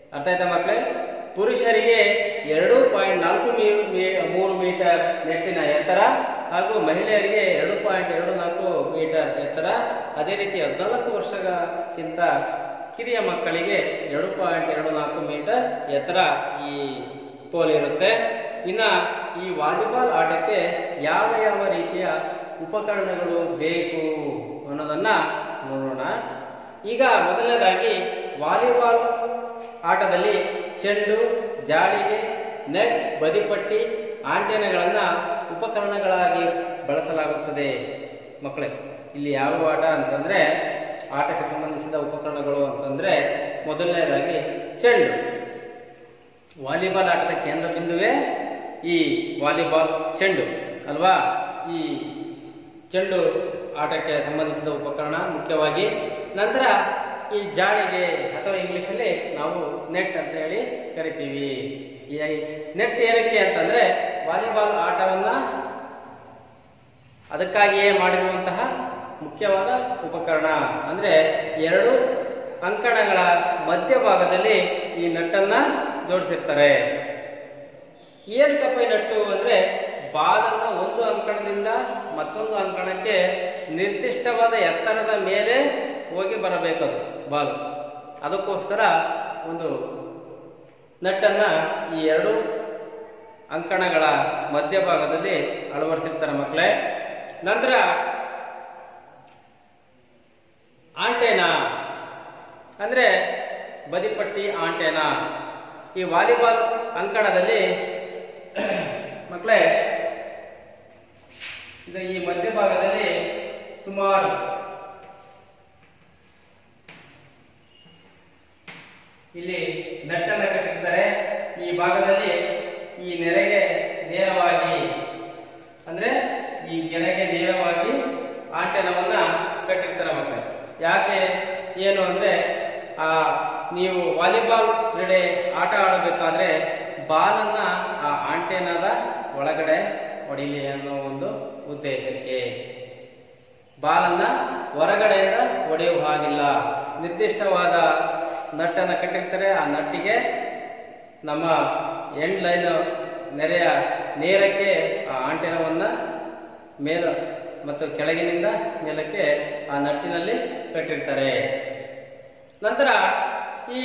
ಅರ್ಥ ಆಯ್ತಾ ಮಕ್ಕಳೇ ಪುರುಷರಿಗೆ ಎರಡು ಪಾಯಿಂಟ್ ನಾಲ್ಕು ಮೀ- ಮೀ- ಮೂರು ಮೀಟರ್ ನೆಟ್ಟಿನ ಎತ್ತರ ಹಾಗೂ ಮಹಿಳೆಯರಿಗೆ ಎರಡು ಪಾಯಿಂಟ್ ಎರಡು ನಾಲ್ಕು ಮೀಟರ್ ಎತ್ತರ ಅದೇ ರೀತಿ ಹದಿನಾಲ್ಕು ವರ್ಷಕ್ಕಿಂತ ಕಿರಿಯ ಮಕ್ಕಳಿಗೆ ಎರಡು ಪಾಯಿಂಟ್ ಎರಡು ನಾಲ್ಕು ಮೀಟರ್ ಎತ್ತರ ಈ ಪೋಲ್ ಇರುತ್ತೆ ಇನ್ನ ಈ ವಾಲಿಬಾಲ್ ಆಟಕ್ಕೆ ಯಾವ ಯಾವ ರೀತಿಯ ಉಪಕರಣಗಳು ಬೇಕು ಅನ್ನೋದನ್ನ ನೋಡೋಣ ಈಗ ಮೊದಲನೇದಾಗಿ ವಾಲಿಬಾಲ್ ಆಟದಲ್ಲಿ ಚೆಂಡು ಜಾಳಿಗೆ ನೆಟ್ ಬದಿಪಟ್ಟಿ ಆಂಟೆನಗಳನ್ನ ಉಪಕರಣಗಳಾಗಿ ಬಳಸಲಾಗುತ್ತದೆ ಮಕ್ಕಳೇ ಇಲ್ಲಿ ಯಾವ ಆಟ ಅಂತಂದ್ರೆ ಆಟಕ್ಕೆ ಸಂಬಂಧಿಸಿದ ಉಪಕರಣಗಳು ಅಂತಂದ್ರೆ ಮೊದಲನೇದಾಗಿ ಚೆಂಡು ವಾಲಿಬಾಲ್ ಆಟದ ಕೇಂದ್ರ ಬಿಂದುವೇ ಈ ವಾಲಿಬಾಲ್ ಚೆಂಡು ಅಲ್ವಾ ಈ ಚೆಂಡು ಆಟಕ್ಕೆ ಸಂಬಂಧಿಸಿದ ಉಪಕರಣ ಮುಖ್ಯವಾಗಿ ನಂತರ ಈ ಜಾಳಿಗೆ ಅಥವಾ ಇಂಗ್ಲಿಷಲ್ಲಿ ನಾವು ನೆಟ್ ಅಂತ ಹೇಳಿ ಕರಿತೀವಿ ಈ ನೆಟ್ ಏನಕ್ಕೆ ಅಂತಂದ್ರೆ ವಾಲಿಬಾಲ್ ಆಟವನ್ನ ಅದಕ್ಕಾಗಿಯೇ ಮಾಡಿರುವಂತಹ ಮುಖ್ಯವಾದ ಉಪಕರಣ ಅಂದ್ರೆ ಎರಡು ಅಂಕಣಗಳ ಮಧ್ಯಭಾಗದಲ್ಲಿ ಈ ನಟ್ಟನ್ನ ಜೋಡಿಸಿರ್ತಾರೆ ಏನಕ್ಕಪ್ಪ ಈ ನಟ್ಟು ಅಂದ್ರೆ ಬಾಲನ್ನ ಒಂದು ಅಂಕಣದಿಂದ ಮತ್ತೊಂದು ಅಂಕಣಕ್ಕೆ ನಿರ್ದಿಷ್ಟವಾದ ಎತ್ತರದ ಮೇಲೆ ಹೋಗಿ ಬರಬೇಕದು ಬಾಲು ಅದಕ್ಕೋಸ್ಕರ ಒಂದು ನಟ್ಟನ್ನ ಈ ಎರಡು ಅಂಕಣಗಳ ಮಧ್ಯಭಾಗದಲ್ಲಿ ಅಳವಡಿಸಿರ್ತಾರೆ ಮಕ್ಕಳೇ ನಂತರ ಆಂಟೆನಾ ಅಂದ್ರೆ ಬದಿಪಟ್ಟಿ ಆಂಟೆನಾ ಈ ವಾಲಿಬಾಲ್ ಅಂಕಣದಲ್ಲಿ ಮಕ್ಕಳೇ ಇದು ಈ ಮಧ್ಯಭಾಗದಲ್ಲಿ ಸುಮಾರು ಇಲ್ಲಿ ನಟ್ಟನ್ನ ಕಟ್ಟಿರ್ತಾರೆ ಈ ಭಾಗದಲ್ಲಿ ಈ ನೆರೆಗೆ ನೇರವಾಗಿ ಅಂದ್ರೆ ಈ ಗೆರೆಗೆ ನೇರವಾಗಿ ಆಂಟೆನವನ್ನ ಕಟ್ಟಿರ್ತಾರೆ ಮಕ್ಕಳೇ ಯಾಕೆ ಏನು ಅಂದ್ರೆ ಆ ನೀವು ವಾಲಿಬಾಲ್ ಕ್ರೀಡೆ ಆಟ ಆಡಬೇಕಾದ್ರೆ ಬಾಲನ್ನ ಆ ಆಂಟೆನದ ಒಳಗಡೆ ಹೊಡಿಲಿ ಅನ್ನೋ ಒಂದು ಉದ್ದೇಶಕ್ಕೆ ಬಾಲನ್ನ ಹೊರಗಡೆಯಿಂದ ಹೊಡೆಯುವ ಹಾಗಿಲ್ಲ ನಿರ್ದಿಷ್ಟವಾದ ನಟ್ಟನ್ನು ಕಟ್ಟಿರ್ತಾರೆ ಆ ನಟ್ಟಿಗೆ ನಮ್ಮ ಎಂಡ್ ಲೈನ್ ನೆರೆಯ ನೇರಕ್ಕೆ ಆ ಆಂಟೆನವನ್ನ ಮೇಲ ಮತ್ತು ಕೆಳಗಿನಿಂದ ಮೇಲಕ್ಕೆ ಆ ನಟ್ಟಿನಲ್ಲಿ ಕಟ್ಟಿರ್ತಾರೆ ನಂತರ ಈ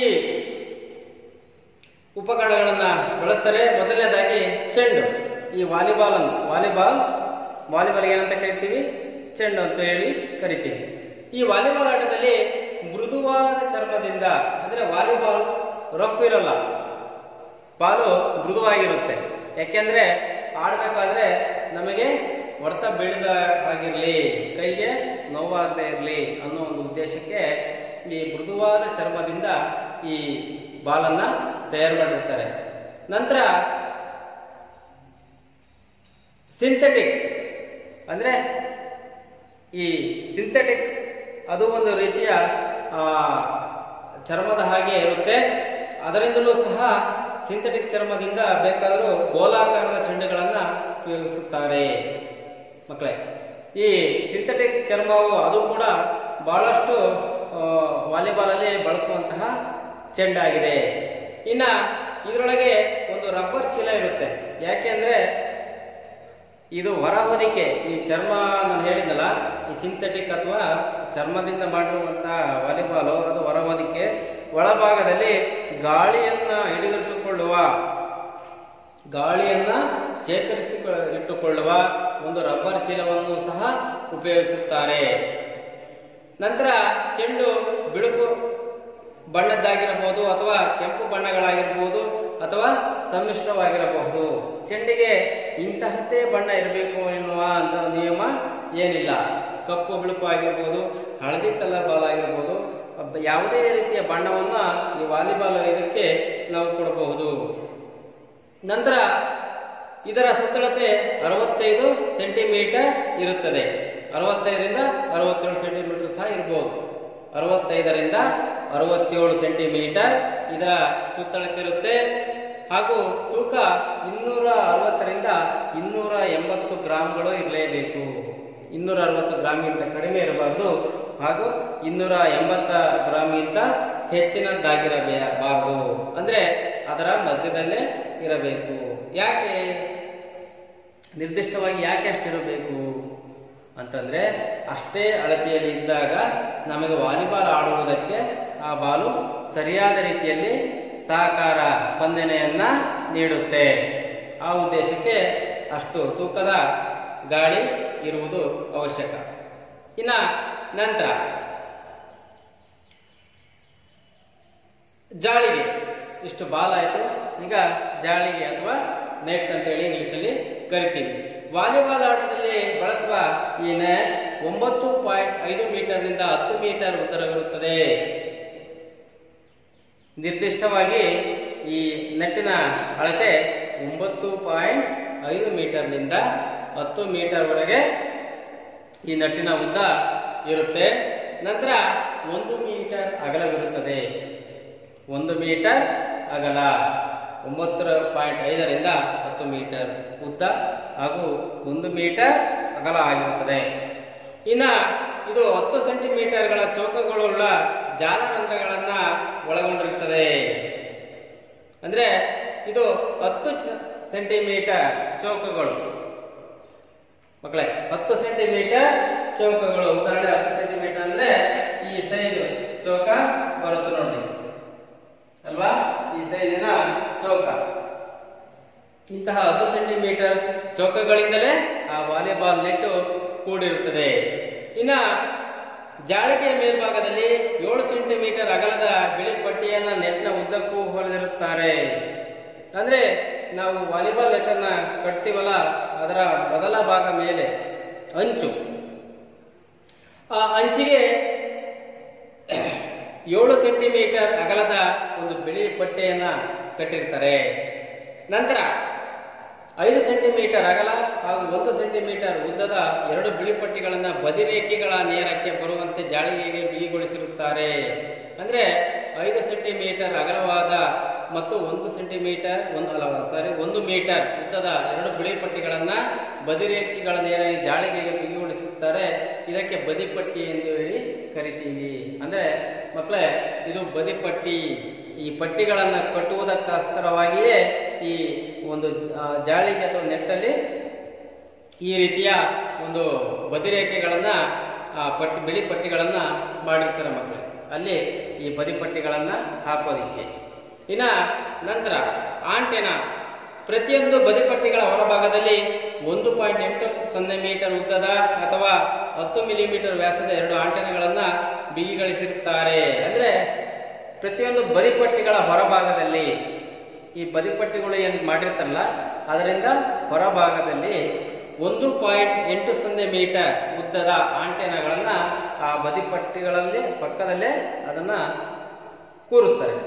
ಉಪಕರಣಗಳನ್ನ ಬಳಸ್ತಾರೆ ಮೊದಲನೇದಾಗಿ ಚೆಂಡು ಈ ವಾಲಿಬಾಲ್ ಅನ್ನು ವಾಲಿಬಾಲ್ ವಾಲಿಬಾಲ್ ಏನಂತ ಕರಿತೀವಿ ಚೆಂಡು ಅಂತ ಹೇಳಿ ಕರಿತೀವಿ ಈ ವಾಲಿಬಾಲ್ ಆಟದಲ್ಲಿ ಮೃದುವಾದ ಚರ್ಮದಿಂದ ಅಂದ್ರೆ ವಾಲಿಬಾಲ್ ರಫ್ ಇರಲ್ಲ ಬಾಲು ಮೃದುವಾಗಿರುತ್ತೆ ಯಾಕೆಂದ್ರೆ ಆಡ್ಬೇಕಾದ್ರೆ ನಮಗೆ ಹೊಡೆತ ಬೀಳದ ಆಗಿರ್ಲಿ ಕೈಗೆ ನೋವಾಗದೆ ಇರಲಿ ಅನ್ನೋ ಒಂದು ಉದ್ದೇಶಕ್ಕೆ ಈ ಮೃದುವಾದ ಚರ್ಮದಿಂದ ಈ ಬಾಲನ್ನ ತಯಾರು ಮಾಡಿರ್ತಾರೆ ನಂತರ ಸಿಂಥೆಟಿಕ್ ಅಂದ್ರೆ ಈ ಸಿಂಥೆಟಿಕ್ ಅದು ಒಂದು ರೀತಿಯ ಆ, ಚರ್ಮದ ಹಾಗೆ ಇರುತ್ತೆ ಅದರಿಂದಲೂ ಸಹ ಸಿಂಥೆಟಿಕ್ ಚರ್ಮದಿಂದ ಬೇಕಾದರೂ ಗೋಲಾಕಾರದ ಚೆಂಡುಗಳನ್ನ ಉಪಯೋಗಿಸುತ್ತಾರೆ ಮಕ್ಕಳೇ ಈ ಸಿಂಥೆಟಿಕ್ ಚರ್ಮವು ಅದು ಕೂಡ ಬಹಳಷ್ಟು ಆ, ವಾಲಿಬಾಲಲ್ಲಿ ಬಳಸುವಂತಹ ಚೆಂಡಾಗಿದೆ ಇನ್ನ ಇದರೊಳಗೆ ಒಂದು ರಬ್ಬರ್ ಚೀಲ ಇರುತ್ತೆ ಯಾಕೆ ಅಂದ್ರೆ ಇದು ಹೊರಹೊದಿಕೆ ಈ ಚರ್ಮ ನಾನು ಹೇಳಿದ್ನಲ್ಲ ಈ ಸಿಂಥೆಟಿಕ್ ಅಥವಾ ಚರ್ಮದಿಂದ ಮಾಡಿರುವಂತಹ ವಾಲಿಬಾಲು ಅದು ಹೊರಹೊದಿಕೆ ಒಳಭಾಗದಲ್ಲಿ ಗಾಳಿಯನ್ನ ಹಿಡಿದಿಟ್ಟುಕೊಳ್ಳುವ ಗಾಳಿಯನ್ನ ಶೇಖರಿಸಿ ಇಟ್ಟುಕೊಳ್ಳುವ ಒಂದು ರಬ್ಬರ್ ಚೀಲವನ್ನು ಸಹ ಉಪಯೋಗಿಸುತ್ತಾರೆ ನಂತರ ಚೆಂಡು ಬಿಳುಪು ಬಣ್ಣದ್ದಾಗಿರಬಹುದು ಅಥವಾ ಕೆಂಪು ಬಣ್ಣಗಳಾಗಿರಬಹುದು ಅಥವಾ ಸಮ್ಮಿಶ್ರವಾಗಿರಬಹುದು ಚೆಂಡಿಗೆ ಇಂತಹದ್ದೇ ಬಣ್ಣ ಇರಬೇಕು ಎನ್ನುವ ಅಂತ ನಿಯಮ ಏನಿಲ್ಲ ಕಪ್ಪು ಬಿಳುಪು ಆಗಿರ್ಬೋದು ಹಳದಿ ಕಲರ್ ಬಾಲ್ ಆಗಿರ್ಬೋದು ಅಬ್ಬ- ಯಾವುದೇ ರೀತಿಯ ಬಣ್ಣವನ್ನ ಈ ವಾಲಿಬಾಲ್ ಇದಕ್ಕೆ ನಾವು ಕೊಡಬಹುದು ನಂತರ ಇದರ ಸುತ್ತಳತೆ ಅರವತ್ತೈದು ಸೆಂಟಿಮೀಟರ್ ಇರುತ್ತದೆ ಅರವತ್ತೈದರಿಂದ ಅರವತ್ತೇಳು ಸೆಂಟಿಮೀಟರ್ ಸಹ ಇರಬಹುದು ಅರವತ್ತೈದರಿಂದ ಅರವತ್ತೇಳು ಸೆಂಟಿಮೀಟರ್ ಇದರ ಸುತ್ತಳತೆ ಇರುತ್ತೆ ಹಾಗೂ ತೂಕ ಇನ್ನೂರ ಅರವತ್ತರಿಂದ ಇನ್ನೂರ ಎಂಬತ್ತು ಗ್ರಾಂಗಳು ಇರಲೇಬೇಕು ಇನ್ನೂರ ಅರವತ್ತು ಗ್ರಾಮ್ಗಿಂತ ಕಡಿಮೆ ಇರಬಾರ್ದು ಹಾಗೂ ಇನ್ನೂರ ಎಂಬತ್ತ ಗ್ರಾಮ್ಗಿಂತ ಹೆಚ್ಚಿನದ್ದಾಗಿರಬಾರದು ಅಂದ್ರೆ ಅದರ ಮಧ್ಯದಲ್ಲೇ ಇರಬೇಕು ಯಾಕೆ ನಿರ್ದಿಷ್ಟವಾಗಿ ಯಾಕೆ ಅಷ್ಟಿರಬೇಕು ಅಂತಂದ್ರೆ ಅಷ್ಟೇ ಅಳತೆಯಲ್ಲಿ ಇದ್ದಾಗ ನಮಗೆ ವಾಲಿಬಾಲ್ ಆಡುವುದಕ್ಕೆ ಆ ಬಾಲು ಸರಿಯಾದ ರೀತಿಯಲ್ಲಿ ಸಹಕಾರ ಸ್ಪಂದನೆಯನ್ನ ನೀಡುತ್ತೆ ಆ ಉದ್ದೇಶಕ್ಕೆ ಅಷ್ಟು ತೂಕದ ಗಾಳಿ ಇರುವುದು ಅವಶ್ಯಕ ಇನ್ನ ನಂತರ ಜಾಳಿಗೆ ಇಷ್ಟು ಬಾಲ್ ಆಯಿತು ಈಗ ಜಾಳಿಗೆ ಅಥವಾ ನೆಟ್ ಅಂತ ಹೇಳಿ ಇಂಗ್ಲಿಷಲ್ಲಿ ಕರಿತೀವಿ ವಾಲಿಬಾಲ್ ಆಟದಲ್ಲಿ ಬಳಸುವ ಈ ನೆಟ್ ಒಂಬತ್ತು ಪಾಯಿಂಟ್ ಐದು ಮೀಟರ್ನಿಂದ ಹತ್ತು ಮೀಟರ್ ಉತ್ತರವಿರುತ್ತದೆ ನಿರ್ದಿಷ್ಟವಾಗಿ ಈ ನೆಟ್ಟಿನ ಅಳತೆ ಒಂಬತ್ತು ಪಾಯಿಂಟ್ ಐದು ಮೀಟರ್ನಿಂದ ಹತ್ತು ಮೀಟರ್ವರೆಗೆ ಈ ನಟ್ಟಿನ ಉದ್ದ ಇರುತ್ತೆ ನಂತರ ಒಂದು ಮೀಟರ್ ಅಗಲವಿರುತ್ತದೆ ಒಂದು ಮೀಟರ್ ಅಗಲ ಒಂಬತ್ತರ ಪಾಯಿಂಟ್ ಐದರಿಂದ ಹತ್ತು ಮೀಟರ್ ಉದ್ದ ಹಾಗೂ ಒಂದು ಮೀಟರ್ ಅಗಲ ಆಗಿರುತ್ತದೆ ಇನ್ನ ಇದು ಹತ್ತು ಸೆಂಟಿಮೀಟರ್ಗಳ ಚೌಕಗಳುಳ್ಳ ಜಾಲರಂಧ್ರಗಳನ್ನ ಒಳಗೊಂಡಿರುತ್ತದೆ ಅಂದ್ರೆ ಇದು ಹತ್ತು ಚ- ಸೆಂಟಿಮೀಟರ್ ಚೌಕಗಳು ಮಕ್ಕಳೇ ಹತ್ತು ಸೆಂಟಿಮೀಟರ್ ಚೌಕಗಳು ಉದಾಹರಣೆ ಹತ್ತು ಸೆಂಟಿಮೀಟರ್ ಅಂದ್ರೆ ಈ ಸೈಜ್ ಚೌಕ ಬರುತ್ತೆ ನೋಡಿ ಅಲ್ವಾ ಈ ಸೈಜಿನ ಚೌಕ ಇಂತಹ ಹತ್ತು ಸೆಂಟಿಮೀಟರ್ ಚೌಕಗಳಿಂದಲೇ ಆ ವಾಲಿಬಾಲ್ ನೆಟ್ಟು ಕೂಡಿರುತ್ತದೆ ಇನ್ನ ಜಾಳಿಗೆಯ ಮೇಲ್ಭಾಗದಲ್ಲಿ ಏಳು ಸೆಂಟಿಮೀಟರ್ ಅಗಲದ ಬಿಳಿ ಪಟ್ಟಿಯನ್ನ ನೆಟ್ನ ಉದ್ದಕ್ಕೂ ಹೊಲಿದಿರುತ್ತಾರೆ ಅಂದ್ರೆ ನಾವು ವಾಲಿಬಾಲ್ ನೆಟ್ಟನ್ನ ಕಟ್ತೀವಲ್ಲ ಅದರ ಮೊದಲ ಭಾಗ ಮೇಲೆ ಅಂಚು ಆ ಅಂಚಿಗೆ ಏಳು ಸೆಂಟಿಮೀಟರ್ ಅಗಲದ ಒಂದು ಬಿಳಿ ಪಟ್ಟೆಯನ್ನ ಕಟ್ಟಿರ್ತಾರೆ ನಂತರ ಐದು ಸೆಂಟಿಮೀಟರ್ ಅಗಲ ಹಾಗೂ ಒಂದು ಸೆಂಟಿಮೀಟರ್ ಉದ್ದದ ಎರಡು ಬಿಳಿ ಪಟ್ಟಿಗಳನ್ನ ಬದಿ ರೇಖೆಗಳ ನೇರಕ್ಕೆ ಬರುವಂತೆ ಜಾಳಿಗೆಗೆ ಬಿಗಿಗೊಳಿಸಿರುತ್ತಾರೆ ಅಂದ್ರೆ ಐದು ಸೆಂಟಿಮೀಟರ್ ಅಗಲವಾದ ಮತ್ತು ಒಂದು ಸೆಂಟಿಮೀಟರ್ ಒಂದು ಅಲ್ಲ ಸಾರಿ ಒಂದು ಮೀಟರ್ ಉದ್ದದ ಎರಡು ಬಿಳಿ ಪಟ್ಟಿಗಳನ್ನ ಬದಿ ರೇಖೆಗಳ ನೇರ ಜಾಳಿಗೆಗೆ ಬಿಗಿಗೊಳಿಸುತ್ತಾರೆ ಇದಕ್ಕೆ ಬದಿಪಟ್ಟಿ ಎಂದು ಹೇಳಿ ಕರಿತೀವಿ ಅಂದ್ರೆ ಮಕ್ಕಳೇ ಇದು ಬದಿಪಟ್ಟಿ ಈ ಪಟ್ಟಿಗಳನ್ನ ಕಟ್ಟುವುದಕ್ಕೋಸ್ಕರವಾಗಿಯೇ ಈ ಒಂದು ಆ, ಜಾಳಿಗೆ ಅಥವಾ ನೆಟ್ಟಲ್ಲಿ ಈ ರೀತಿಯ ಒಂದು ಬದಿರೇಖೆಗಳನ್ನ ಆ, ಪಟ್ಟಿ ಬಿಳಿ ಪಟ್ಟಿಗಳನ್ನ ಮಾಡಿರ್ತಾರೆ ಮಕ್ಕಳು ಅಲ್ಲಿ ಈ ಬದಿ ಪಟ್ಟಿಗಳನ್ನ ಹಾಕೋದಿಕ್ಕೆ ಇನ್ನ ನಂತರ ಆಂಟೆನ ಪ್ರತಿಯೊಂದು ಬದಿಪಟ್ಟಿಗಳ ಹೊರಭಾಗದಲ್ಲಿ ಒಂದು ಪಾಯಿಂಟ್ ಎಂಟು ಸೊನ್ನೆ ಮೀಟರ್ ಉದ್ದದ ಅಥವಾ ಹತ್ತು ಮಿಲಿಮೀಟರ್ ವ್ಯಾಸದ ಎರಡು ಆಂಟೆನಗಳನ್ನ ಬಿಗಿಗೊಳಿಸಿರುತ್ತಾರೆ ಅಂದ್ರೆ ಪ್ರತಿಯೊಂದು ಬದಿಪಟ್ಟಿಗಳ ಹೊರಭಾಗದಲ್ಲಿ ಈ ಬದಿಪಟ್ಟಿಗಳು ಏನು ಮಾಡಿರ್ತಾರಲ್ಲ ಅದರಿಂದ ಹೊರಭಾಗದಲ್ಲಿ ಒಂದು ಪಾಯಿಂಟ್ ಎಂಟು ಸೊನ್ನೆ ಮೀಟರ್ ಉದ್ದದ ಆಂಟೆನಗಳನ್ನ ಆ ಬದಿಪಟ್ಟಿಗಳಲ್ಲಿ ಪಕ್ಕದಲ್ಲೇ ಅದನ್ನ ಕೂರಿಸ್ತಾರೆ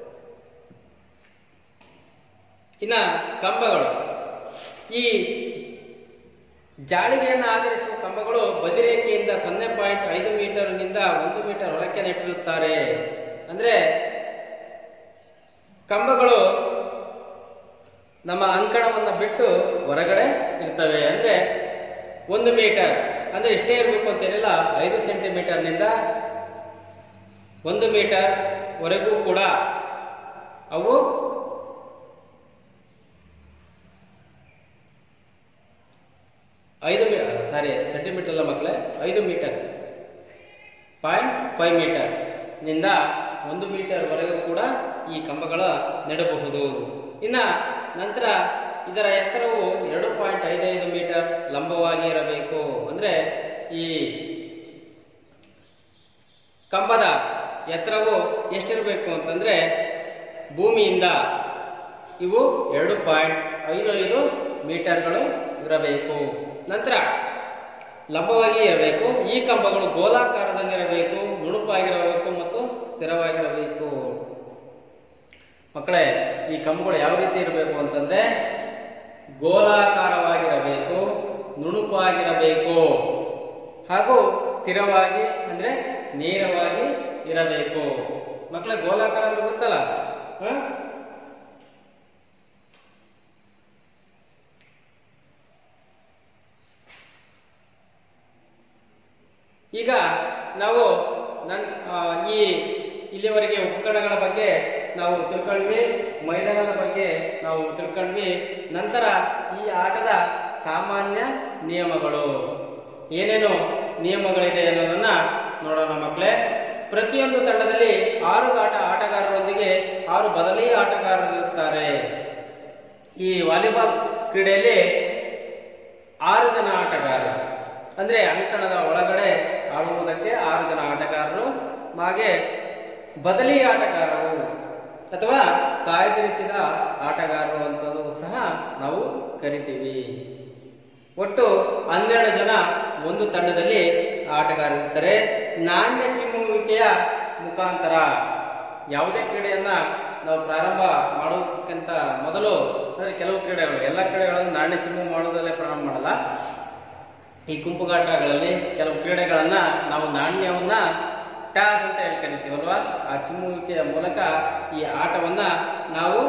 ಇನ್ನ ಕಂಬಗಳು ಈ ಜಾಳಿಗೆಯನ್ನು ಆಧರಿಸುವ ಕಂಬಗಳು ಬದಿರೇಖೆಯಿಂದ ಸೊನ್ನೆ ಪಾಯಿಂಟ್ ಐದು ಮೀಟರ್ನಿಂದ ಒಂದು ಮೀಟರ್ ಹೊರಕ್ಕೆ ನೆಟ್ಟಿರುತ್ತಾರೆ ಅಂದ್ರೆ ಕಂಬಗಳು ನಮ್ಮ ಅಂಕಣವನ್ನು ಬಿಟ್ಟು ಹೊರಗಡೆ ಇರ್ತವೆ ಅಂದ್ರೆ ಒಂದು ಮೀಟರ್ ಅಂದ್ರೆ ಇಷ್ಟೇ ಇರಬೇಕು ಅಂತೇನಿಲ್ಲ ಐದು ಸೆಂಟಿಮೀಟರ್ನಿಂದ ಒಂದು ಮೀಟರ್ ವರೆಗೂ ಕೂಡ ಅವು ಐದು ಸಾರಿ ಸೆಂಟಿಮೀಟರ್ ಅಲ್ಲ ಮಕ್ಕಳೇ ಐದು ಮೀಟರ್ ಪಾಯಿಂಟ್ ಫೈವ್ ಮೀಟರ್ ನಿಂದ ಒಂದು ಮೀಟರ್ ವರೆಗೂ ಕೂಡ ಈ ಕಂಬಗಳ ನೆಡಬಹುದು ಇನ್ನ ನಂತರ ಇದರ ಎತ್ತರವು ಎರಡು ಪಾಯಿಂಟ್ ಐದೈದು ಮೀಟರ್ ಲಂಬವಾಗಿ ಇರಬೇಕು ಅಂದ್ರೆ ಈ ಕಂಬದ ಎತ್ತರವು ಎಷ್ಟಿರಬೇಕು ಅಂತಂದ್ರೆ ಭೂಮಿಯಿಂದ ಇವು ಎರಡು ಪಾಯಿಂಟ್ ಐದು ಐದು ಮೀಟರ್ಗಳು ಇರಬೇಕು ನಂತರ ಲಂಬವಾಗಿ ಇರಬೇಕು ಈ ಕಂಬಗಳು ಗೋಲಾಕಾರದಲ್ಲಿರಬೇಕು ನುಣುಪಾಗಿರಬೇಕು ಮತ್ತು ಸ್ಥಿರವಾಗಿರಬೇಕು ಮಕ್ಕಳೇ ಈ ಕಂಬಗಳು ಯಾವ ರೀತಿ ಇರಬೇಕು ಅಂತಂದ್ರೆ ಗೋಲಾಕಾರವಾಗಿರಬೇಕು ನುಣುಪಾಗಿರಬೇಕು ಹಾಗೂ ಸ್ಥಿರವಾಗಿ ಅಂದ್ರೆ ನೇರವಾಗಿ ಇರಬೇಕು ಮಕ್ಕಳೇ ಗೋಲಾಕಾರ ಅಂದ್ರೆ ಗೊತ್ತಲ್ಲ ಹ? ಈಗ ನಾವು ನನ್ ಆ, ಈ ಇಲ್ಲಿವರೆಗೆ ಉಪಕರಣಗಳ ಬಗ್ಗೆ ನಾವು ತಿಳ್ಕೊಂಡ್ವಿ ಮೈದಾನದ ಬಗ್ಗೆ ನಾವು ತಿಳ್ಕೊಂಡ್ವಿ ನಂತರ ಈ ಆಟದ ಸಾಮಾನ್ಯ ನಿಯಮಗಳು ಏನೇನು ನಿಯಮಗಳಿದೆ ಅನ್ನೋದನ್ನ ನೋಡೋಣ ಮಕ್ಕಳೇ ಪ್ರತಿಯೊಂದು ತಂಡದಲ್ಲಿ ಆರು ಆಟ ಆಟಗಾರರೊಂದಿಗೆ ಆರು ಬದಲಿ ಆಟಗಾರರಿರುತ್ತಾರೆ ಈ ವಾಲಿಬಾಲ್ ಕ್ರೀಡೆಯಲ್ಲಿ ಆರು ಜನ ಆಟಗಾರರು ಅಂದ್ರೆ ಅಂಕಣದ ಒಳಗಡೆ ಆಡುವುದಕ್ಕೆ ಆರು ಜನ ಆಟಗಾರರು ಹಾಗೆ ಬದಲಿ ಆಟಗಾರರು ಅಥವಾ ಕಾಯ್ದಿರಿಸಿದ ಆಟಗಾರರು ಅಂತಲೂ ಸಹ ನಾವು ಕರಿತೀವಿ ಒಟ್ಟು ಹನ್ನೆರಡು ಜನ ಒಂದು ತಂಡದಲ್ಲಿ ಆಟಗಾರರಿರ್ತಾರೆ ನಾಣ್ಯ ಚಿಮ್ಮುವಿಕೆಯ ಮುಖಾಂತರ ಯಾವುದೇ ಕ್ರೀಡೆಯನ್ನ ನಾವು ಪ್ರಾರಂಭ ಮಾಡೋದಕ್ಕಿಂತ ಮೊದಲು ಅಂದ್ರೆ ಕೆಲವು ಕ್ರೀಡೆಗಳು ಎಲ್ಲ ಕ್ರೀಡೆಗಳನ್ನು ನಾಣ್ಯ ಚಿಮ್ಮು ಮಾಡೋದಲ್ಲೇ ಪ್ರಾರಂಭ ಮಾಡಲ್ಲ ಈ ಗುಂಪುಗಾಟಗಳಲ್ಲಿ ಕೆಲವು ಕ್ರೀಡೆಗಳನ್ನ ನಾವು ನಾಣ್ಯವನ್ನ ಟಾಸ್ ಅಂತ ಹೇಳಿ ಕರಿತೀವಲ್ವಾ ಆ ಚಿಮ್ಮುವಿಕೆಯ ಮೂಲಕ ಈ ಆಟವನ್ನ ನಾವು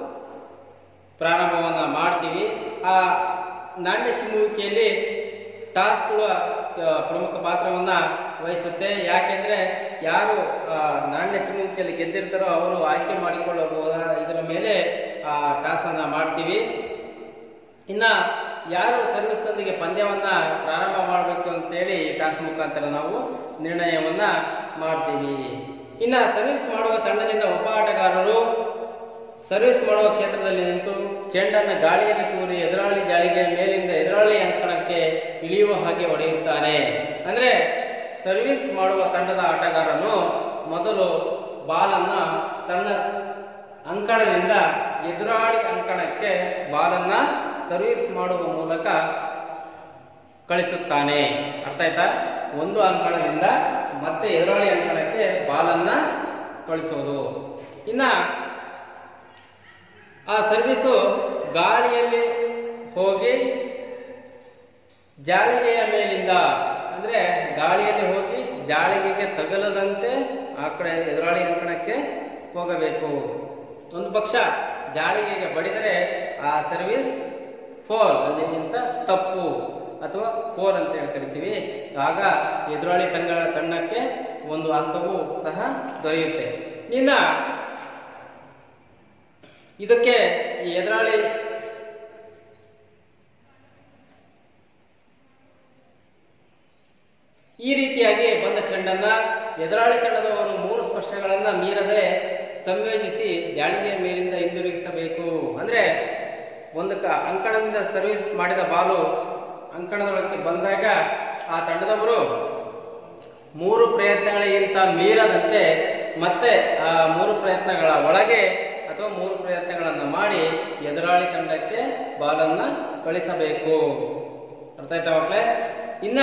ಪ್ರಾರಂಭವನ್ನ ಮಾಡ್ತೀವಿ ಆ ನಾಣ್ಯ ಚಿಮ್ಮುವಿಕೆಯಲ್ಲಿ ಟಾಸ್ಗಳು ಆ, ಪ್ರಮುಖ ಪಾತ್ರವನ್ನ ವಹಿಸುತ್ತೆ ಯಾಕೆಂದ್ರೆ ಯಾರು ಆ, ನಾಣ್ಯ ಚಿಮ್ಮುವಿಕೆಯಲ್ಲಿ ಗೆದ್ದಿರ್ತಾರೋ ಅವರು ಆಯ್ಕೆ ಮಾಡಿಕೊಳ್ಳಬಹುದ ಇದರ ಮೇಲೆ ಆ ಟಾಸ್ ಅನ್ನ ಮಾಡ್ತೀವಿ ಇನ್ನ ಯಾರು ಸರ್ವಿಸ್ನೊಂದಿಗೆ ಪಂದ್ಯವನ್ನ ಪ್ರಾರಂಭ ಮಾಡಬೇಕು ಅಂತೇಳಿ ಟಾಸ್ ಮುಖಾಂತರ ನಾವು ನಿರ್ಣಯವನ್ನ ಮಾಡ್ತೀವಿ ಇನ್ನ ಸರ್ವಿಸ್ ಮಾಡುವ ತಂಡದಿಂದ ಒಬ್ಬ ಆಟಗಾರರು ಸರ್ವಿಸ್ ಮಾಡುವ ಕ್ಷೇತ್ರದಲ್ಲಿ ನಿಂತು ಚೆಂಡನ್ನ ಗಾಳಿಯಲ್ಲಿ ತೂರಿ ಎದುರಾಳಿ ಜಾಳಿಗೆ ಮೇಲಿಂದ ಎದುರಾಳಿ ಅಂಕಣಕ್ಕೆ ಇಳಿಯುವ ಹಾಗೆ ಹೊಡೆಯುತ್ತಾನೆ ಅಂದ್ರೆ ಸರ್ವಿಸ್ ಮಾಡುವ ತಂಡದ ಆಟಗಾರನು ಮೊದಲು ಬಾಲನ್ನ ತನ್ನ ಅಂಕಣದಿಂದ ಎದುರಾಳಿ ಅಂಕಣಕ್ಕೆ ಬಾಲನ್ನ ಸರ್ವಿಸ್ ಮಾಡುವ ಮೂಲಕ ಕಳಿಸುತ್ತಾನೆ ಅರ್ಥ ಆಯ್ತಾ ಒಂದು ಅಂಕಣದಿಂದ ಮತ್ತೆ ಎದುರಾಳಿ ಅಂಕಣಕ್ಕೆ ಬಾಲನ್ನ ಕಳಿಸೋದು ಇನ್ನ ಆ ಸರ್ವಿಸು ಗಾಳಿಯಲ್ಲಿ ಹೋಗಿ ಜಾಳಿಗೆಯ ಮೇಲಿಂದ ಅಂದ್ರೆ ಗಾಳಿಯಲ್ಲಿ ಹೋಗಿ ಜಾಳಿಗೆಗೆ ತಗಲದಂತೆ ಆ ಕಡೆ ಎದುರಾಳಿ ಅಂಕಣಕ್ಕೆ ಹೋಗಬೇಕು ಒಂದು ಪಕ್ಷ ಜಾಳಿಗೆಗೆ ಬಡಿದರೆ ಆ ಸರ್ವಿಸ್ ಫೋರ್ ಅಲ್ಲಿಗಿಂತ ತಪ್ಪು ಅಥವಾ ಫೋರ್ ಅಂತ ಹೇಳಿ ಕರಿತೀವಿ ಆಗ ಎದುರಾಳಿ ತಂಡ ತಂಡಕ್ಕೆ ಒಂದು ಅಂಕವು ಸಹ ದೊರೆಯುತ್ತೆ ಇನ್ನ ಇದಕ್ಕೆ ಈ ಎದುರಾಳಿ ಈ ರೀತಿಯಾಗಿ ಬಂದ ಚೆಂಡನ್ನ ಎದುರಾಳಿ ತಂಡದವರು ಮೂರು ಸ್ಪರ್ಶಗಳನ್ನ ಮೀರದೆ ಸಂಯೋಜಿಸಿ ಜಾಳಿಗೆಯ ಮೇಲಿಂದ ಹಿಂದಿರುಗಿಸಬೇಕು ಅಂದ್ರೆ ಒಂದು ಕ ಅಂಕಣದಿಂದ ಸರ್ವಿಸ್ ಮಾಡಿದ ಬಾಲು ಅಂಕಣದೊಳಕ್ಕೆ ಬಂದಾಗ ಆ ತಂಡದವರು ಮೂರು ಪ್ರಯತ್ನಗಳಿಗಿಂತ ಮೀರದಂತೆ ಮತ್ತೆ ಆ ಮೂರು ಪ್ರಯತ್ನಗಳ ಒಳಗೆ ಅಥವಾ ಮೂರು ಪ್ರಯತ್ನಗಳನ್ನು ಮಾಡಿ ಎದುರಾಳಿ ತಂಡಕ್ಕೆ ಬಾಲನ್ನ ಕಳಿಸಬೇಕು ಅರ್ಥ ಆಯ್ತಾ ಮಕ್ಕಳೇ ಇನ್ನ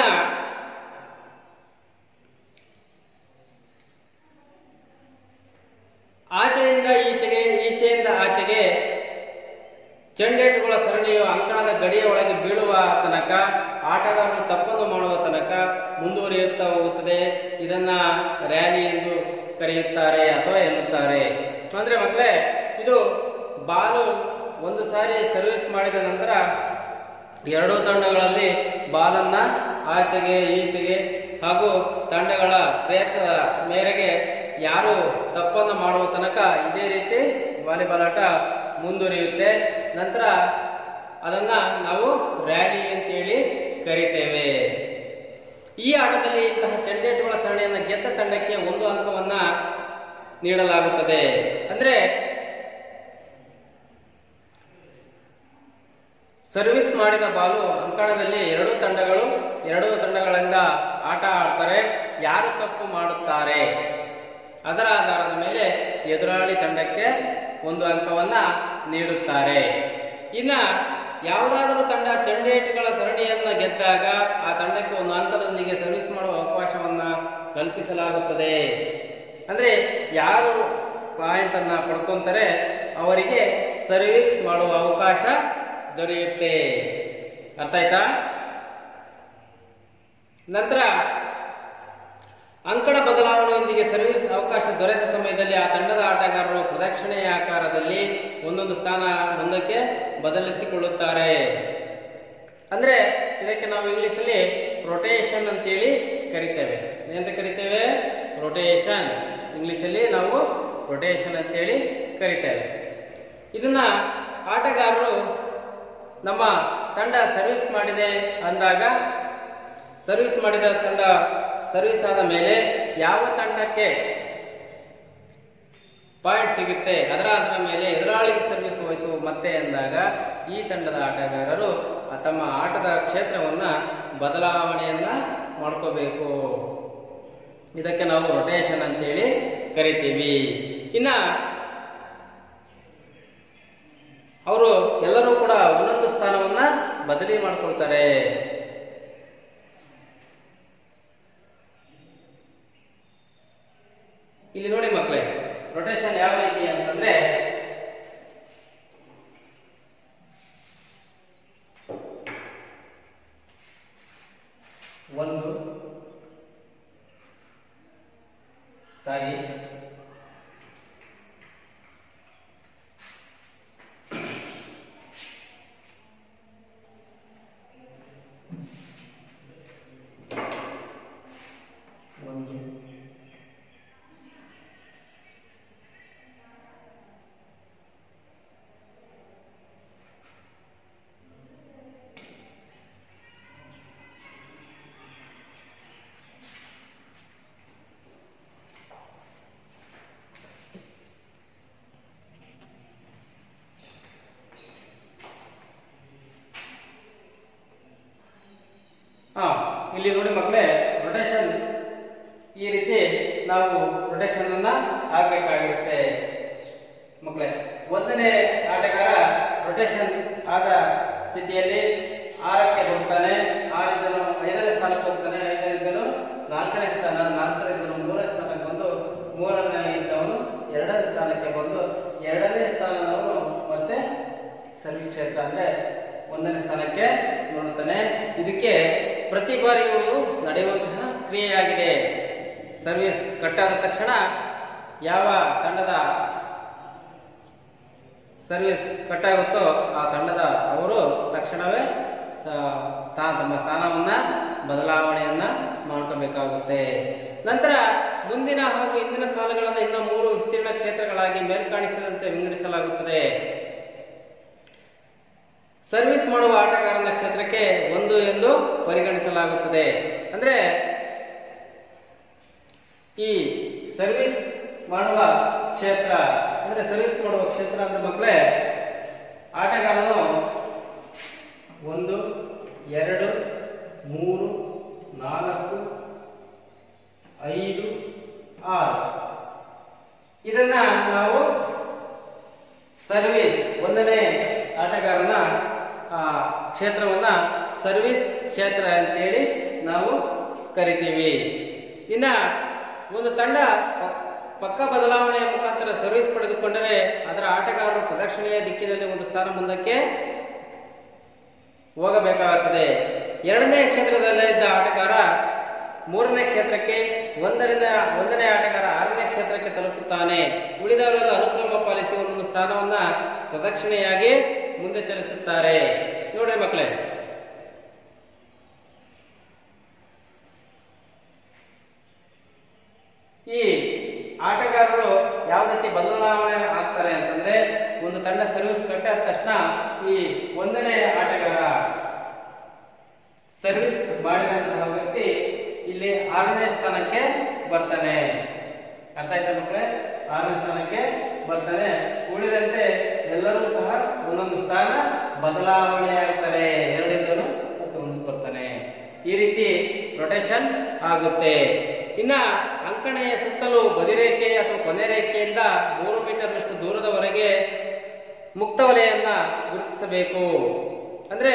ಆಚೆಯಿಂದ ಈಚೆಗೆ ಈಚೆಯಿಂದ ಆಚೆಗೆ ಚೆಂಡೇಟುಗಳ ಸರಣಿಯು ಅಂಕಣದ ಗಡಿಯ ಒಳಗೆ ಬೀಳುವ ತನಕ ಆಟಗಾರರು ತಪ್ಪನ್ನು ಮಾಡುವ ತನಕ ಮುಂದುವರಿಯುತ್ತಾ ಹೋಗುತ್ತದೆ ಇದನ್ನ ರ್ಯಾಲಿ ಎಂದು ಕರೆಯುತ್ತಾರೆ ಅಥವಾ ಎನ್ನುತ್ತಾರೆ ಅಂದ್ರೆ ಮಕ್ಕಳೇ ಇದು ಬಾಲು ಒಂದು ಸಾರಿ ಸರ್ವಿಸ್ ಮಾಡಿದ ನಂತರ ಎರಡೂ ತಂಡಗಳಲ್ಲಿ ಬಾಲನ್ನ ಆಚೆಗೆ ಈಚೆಗೆ ಹಾಗೂ ತಂಡಗಳ ಪ್ರಯತ್ನದ ಮೇರೆಗೆ ಯಾರು ತಪ್ಪನ್ನು ಮಾಡುವ ತನಕ ಇದೇ ರೀತಿ ವಾಲಿಬಾಲ್ ಆಟ ಮುಂದುವರಿಯುತ್ತೆ ನಂತರ ಅದನ್ನ ನಾವು ರ್ಯಾಲಿ ಅಂತೇಳಿ ಕರಿತೇವೆ ಈ ಆಟದಲ್ಲಿ ಇಂತಹ ಚೆಂಡೇಟುಗಳ ಸರಣಿಯನ್ನು ಗೆದ್ದ ತಂಡಕ್ಕೆ ಒಂದು ಅಂಕವನ್ನ ನೀಡಲಾಗುತ್ತದೆ ಅಂದ್ರೆ ಸರ್ವಿಸ್ ಮಾಡಿದ ಬಾಲು ಅಂಕಣದಲ್ಲಿ ಎರಡೂ ತಂಡಗಳು ಎರಡೂ ತಂಡಗಳಿಂದ ಆಟ ಆಡ್ತಾರೆ ಯಾರು ತಪ್ಪು ಮಾಡುತ್ತಾರೆ ಅದರ ಆಧಾರದ ಮೇಲೆ ಎದುರಾಳಿ ತಂಡಕ್ಕೆ ಒಂದು ಅಂಕವನ್ನ ನೀಡುತ್ತಾರೆ ಇನ್ನ ಯಾವುದಾದರೂ ತಂಡ ಚೆಂಡೇಟುಗಳ ಸರಣಿಯನ್ನ ಗೆದ್ದಾಗ ಆ ತಂಡಕ್ಕೆ ಒಂದು ಅಂಕದೊಂದಿಗೆ ಸರ್ವಿಸ್ ಮಾಡುವ ಅವಕಾಶವನ್ನ ಕಲ್ಪಿಸಲಾಗುತ್ತದೆ ಅಂದ್ರೆ ಯಾರು ಪಾಯಿಂಟ್ ಅನ್ನ ಪಡ್ಕೊಂತಾರೆ ಅವರಿಗೆ ಸರ್ವಿಸ್ ಮಾಡುವ ಅವಕಾಶ ದೊರೆಯುತ್ತೆ ಅರ್ಥ ಆಯ್ತಾ ನಂತರ ಅಂಕಣ ಬದಲಾವಣೆಯೊಂದಿಗೆ ಸರ್ವಿಸ್ ಅವಕಾಶ ದೊರೆತ ಸಮಯದಲ್ಲಿ ಆ ತಂಡದ ಆಟಗಾರರು ಪ್ರದಕ್ಷಿಣೆಯ ಆಕಾರದಲ್ಲಿ ಒಂದೊಂದು ಸ್ಥಾನ ಮುಂದಕ್ಕೆ ಬದಲಿಸಿಕೊಳ್ಳುತ್ತಾರೆ ಅಂದ್ರೆ ಇದಕ್ಕೆ ನಾವು ಇಂಗ್ಲಿಷ್ ಅಲ್ಲಿ ರೊಟೇಷನ್ ಅಂತೇಳಿ ಕರಿತೇವೆ ಏನಂತ ಕರಿತೇವೆ ರೊಟೇಷನ್ ಇಂಗ್ಲಿಷಲ್ಲಿ ನಾವು ರೊಟೇಷನ್ ಅಂತೇಳಿ ಕರಿತೇವೆ ಇದನ್ನ ಆಟಗಾರರು ನಮ್ಮ ತಂಡ ಸರ್ವಿಸ್ ಮಾಡಿದೆ ಅಂದಾಗ ಸರ್ವಿಸ್ ಮಾಡಿದ ತಂಡ ಸರ್ವಿಸ್ ಆದ ಮೇಲೆ ಯಾವ ತಂಡಕ್ಕೆ ಪಾಯಿಂಟ್ ಸಿಗುತ್ತೆ ಅದರ ಅದರ ಮೇಲೆ ಎದುರಾಳಿಗೆ ಸರ್ವಿಸ್ ಹೋಯಿತು ಮತ್ತೆ ಅಂದಾಗ ಈ ತಂಡದ ಆಟಗಾರರು ತಮ್ಮ ಆಟದ ಕ್ಷೇತ್ರವನ್ನ ಬದಲಾವಣೆಯನ್ನ ಮಾಡ್ಕೋಬೇಕು ಇದಕ್ಕೆ ನಾವು ರೊಟೇಷನ್ ಅಂತೇಳಿ ಕರಿತೀವಿ ಇನ್ನ ಅವರು ಎಲ್ಲರೂ ಕೂಡ ಒಂದೊಂದು ಸ್ಥಾನವನ್ನ ಬದಲಿ ಮಾಡ್ಕೊಳ್ತಾರೆ ಇಲ್ಲಿ ನೋಡಿ ಮಕ್ಕಳೇ ರೊಟೇಷನ್ ಯಾವ ರೀತಿ ಅಂತಂದ್ರೆ ಒಂದು ಸಾಗಿ ಒಂದು ಹಾ ಇಲ್ಲಿ ನೋಡಿ ಮಕ್ಕಳೇ ರೊಟೇಷನ್ ಈ ರೀತಿ ನಾವು ರೊಟೇಷನ್ ಅನ್ನ ಆಗ್ಬೇಕಾಗಿರುತ್ತೆ ಮಕ್ಕಳೇ ಒಂದನೇ ಆಟಗಾರ ರೊಟೇಷನ್ ಆದ ಸ್ಥಿತಿಯಲ್ಲಿ ಆರಕ್ಕೆ ಹೋಗ್ತಾನೆ ಆರಿದ್ದನು ಐದನೇ ಸ್ಥಾನಕ್ಕೆ ಹೋಗ್ತಾನೆ ಐದನೇದ್ದನು ನಾಲ್ಕನೇ ಸ್ಥಾನ ನಾಲ್ಕನೇದ್ದನು ಮೂರನೇ ಸ್ಥಾನಕ್ಕೆ ಬಂದು ಮೂರನೇ ಇದ್ದವನು ಎರಡನೇ ಸ್ಥಾನಕ್ಕೆ ಬಂದು ಎರಡನೇ ಸ್ಥಾನದವನು ಮತ್ತೆ ಸರ್ವಿಸ್ ಕ್ಷೇತ್ರ ಅಂದ್ರೆ ಒಂದನೇ ಸ್ಥಾನಕ್ಕೆ ನೋಡುತ್ತಾನೆ ಇದಕ್ಕೆ ಪ್ರತಿ ಬಾರಿಯೂ ನಡೆಯುವಂತಹ ಕ್ರಿಯೆಯಾಗಿದೆ ಸರ್ವಿಸ್ ಕಟ್ಟಾದ ತಕ್ಷಣ ಯಾವ ತಂಡದ ಸರ್ವಿಸ್ ಕಟ್ಟಾಗುತ್ತೋ ಆ ತಂಡದ ಅವರು ತಕ್ಷಣವೇ ಆ, ಸ್ಥಾನ ತಮ್ಮ ಸ್ಥಾನವನ್ನ ಬದಲಾವಣೆಯನ್ನ ಮಾಡ್ಕೋಬೇಕಾಗುತ್ತೆ ನಂತರ ಮುಂದಿನ ಹಾಗೂ ಹಿಂದಿನ ಸಾಲುಗಳನ್ನು ಇನ್ನು ಮೂರು ವಿಸ್ತೀರ್ಣ ಕ್ಷೇತ್ರಗಳಾಗಿ ಮೇಲ್ಕಾಣಿಸಿದಂತೆ ವಿಂಗಡಿಸಲಾಗುತ್ತದೆ ಸರ್ವಿಸ್ ಮಾಡುವ ಆಟಗಾರನ ಕ್ಷೇತ್ರಕ್ಕೆ ಒಂದು ಎಂದು ಪರಿಗಣಿಸಲಾಗುತ್ತದೆ ಅಂದ್ರೆ ಈ ಸರ್ವಿಸ್ ಮಾಡುವ ಕ್ಷೇತ್ರ ಅಂದ್ರೆ ಸರ್ವಿಸ್ ಮಾಡುವ ಕ್ಷೇತ್ರ ಅಂದ್ರೆ ಮಕ್ಕಳೇ ಆಟಗಾರನು ಒಂದು ಎರಡು ಮೂರು ನಾಲ್ಕು ಐದು ಆರು ಇದನ್ನ ನಾವು ಸರ್ವಿಸ್ ಒಂದನೇ ಆಟಗಾರನ ಆ, ಕ್ಷೇತ್ರವನ್ನ ಸರ್ವಿಸ್ ಕ್ಷೇತ್ರ ಅಂತೇಳಿ ನಾವು ಕರಿತೀವಿ ಇನ್ನ ಒಂದು ತಂಡ ಪ- ಪಕ್ಕ ಬದಲಾವಣೆಯ ಮುಖಾಂತರ ಸರ್ವಿಸ್ ಪಡೆದುಕೊಂಡರೆ ಅದರ ಆಟಗಾರರು ಪ್ರದಕ್ಷಿಣೆಯ ದಿಕ್ಕಿನಲ್ಲಿ ಒಂದು ಸ್ಥಾನ ಮುಂದಕ್ಕೆ ಹೋಗಬೇಕಾಗುತ್ತದೆ ಎರಡನೇ ಕ್ಷೇತ್ರದಲ್ಲಿದ್ದ ಆಟಗಾರ ಮೂರನೇ ಕ್ಷೇತ್ರಕ್ಕೆ ಒಂದರಿಂದ ಒಂದನೇ ಆಟಗಾರ ಆರನೇ ಕ್ಷೇತ್ರಕ್ಕೆ ತಲುಪುತ್ತಾನೆ ಉಳಿದವರು ಅನುಕ್ರಮ ಪಾಲಿಸಿ ಒಂದೊಂದು ಸ್ಥಾನವನ್ನ ಪ್ರದಕ್ಷಿಣೆಯಾಗಿ ಮುಂದೆ ಚಲಿಸುತ್ತಾರೆ ನೋಡ್ರಿ ಮಕ್ಕಳೇ ಈ ಆಟಗಾರರು ಯಾವ ರೀತಿ ಬದಲಾವಣೆ ಆಗ್ತಾರೆ ಅಂತಂದ್ರೆ ಒಂದು ತಂಡ ಸರ್ವಿಸ್ ಕಟ್ಟಾದ ತಕ್ಷಣ ಈ ಒಂದನೇ ಆಟಗಾರ ಸರ್ವಿಸ್ ಮಾಡಿದಂತಹ ವ್ಯಕ್ತಿ ಇಲ್ಲಿ ಆರನೇ ಸ್ಥಾನಕ್ಕೆ ಬರ್ತಾನೆ ಅರ್ಥ ಆಯ್ತಾ ಮಕ್ಕಳೇ ಆರನೇ ಸ್ಥಾನಕ್ಕೆ ಬರ್ತಾನೆ ಉಳಿದಂತೆ ಎಲ್ಲರೂ ಸಹ ಒಂದೊಂದು ಸ್ಥಾನ ಬದಲಾವಣೆ ಆಗ್ತಾರೆ ಎರಡಿಂದನು ಮತ್ತು ಒಂದಕ್ಕೆ ಬರ್ತಾನೆ ಈ ರೀತಿ ರೊಟೇಷನ್ ಆಗುತ್ತೆ ಇನ್ನ ಅಂಕಣೆಯ ಸುತ್ತಲೂ ಬದಿರೇಖೆ ಅಥವಾ ಕೊನೆ ರೇಖೆಯಿಂದ ಮೂರು ಮೀಟರ್ನಷ್ಟು ದೂರದವರೆಗೆ ಮುಕ್ತ ವಲಯನ್ನ ಗುರುತಿಸಬೇಕು ಅಂದ್ರೆ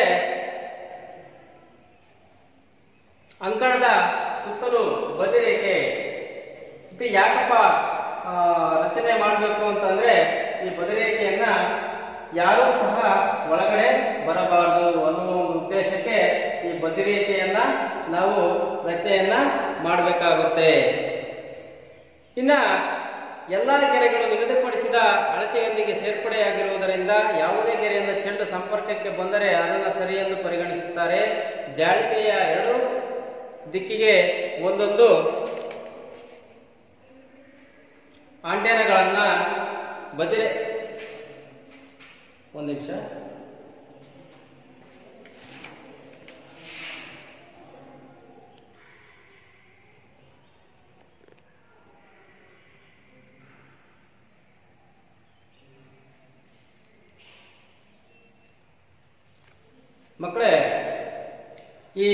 ಅಂಕಣದ ಸುತ್ತಲೂ ಬದಿರೇಖೆ ಇದು ಯಾಕಪ್ಪ ಆ, ರಚನೆ ಮಾಡಬೇಕು ಅಂತಂದ್ರೆ ಈ ಬದಿರೇಖೆಯನ್ನ ಯಾರೂ ಸಹ ಒಳಗಡೆ ಬರಬಾರದು ಅನ್ನುವ ಒಂದು ಉದ್ದೇಶಕ್ಕೆ ಈ ಬದಿರೇಖೆಯನ್ನ ನಾವು ರಚನೆಯನ್ನ ಮಾಡಬೇಕಾಗುತ್ತೆ ಇನ್ನ ಎಲ್ಲಾ ಗೆರೆಗಳು ನಿಗದಿಪಡಿಸಿದ ಅಳತೆಯೊಂದಿಗೆ ಸೇರ್ಪಡೆಯಾಗಿರುವುದರಿಂದ ಯಾವುದೇ ಗೆರೆಯಿಂದ ಚೆಂಡು ಸಂಪರ್ಕಕ್ಕೆ ಬಂದರೆ ಅದನ್ನು ಸರಿ ಎಂದು ಪರಿಗಣಿಸುತ್ತಾರೆ ಜಾಳಿಕೆಯ ಎರಡು ದಿಕ್ಕಿಗೆ ಒಂದೊಂದು ಆಂಟೆನಗಳನ್ನ ಬದಿರೆ ಒಂದು ನಿಮಿಷ ಮಕ್ಕಳೇ ಈ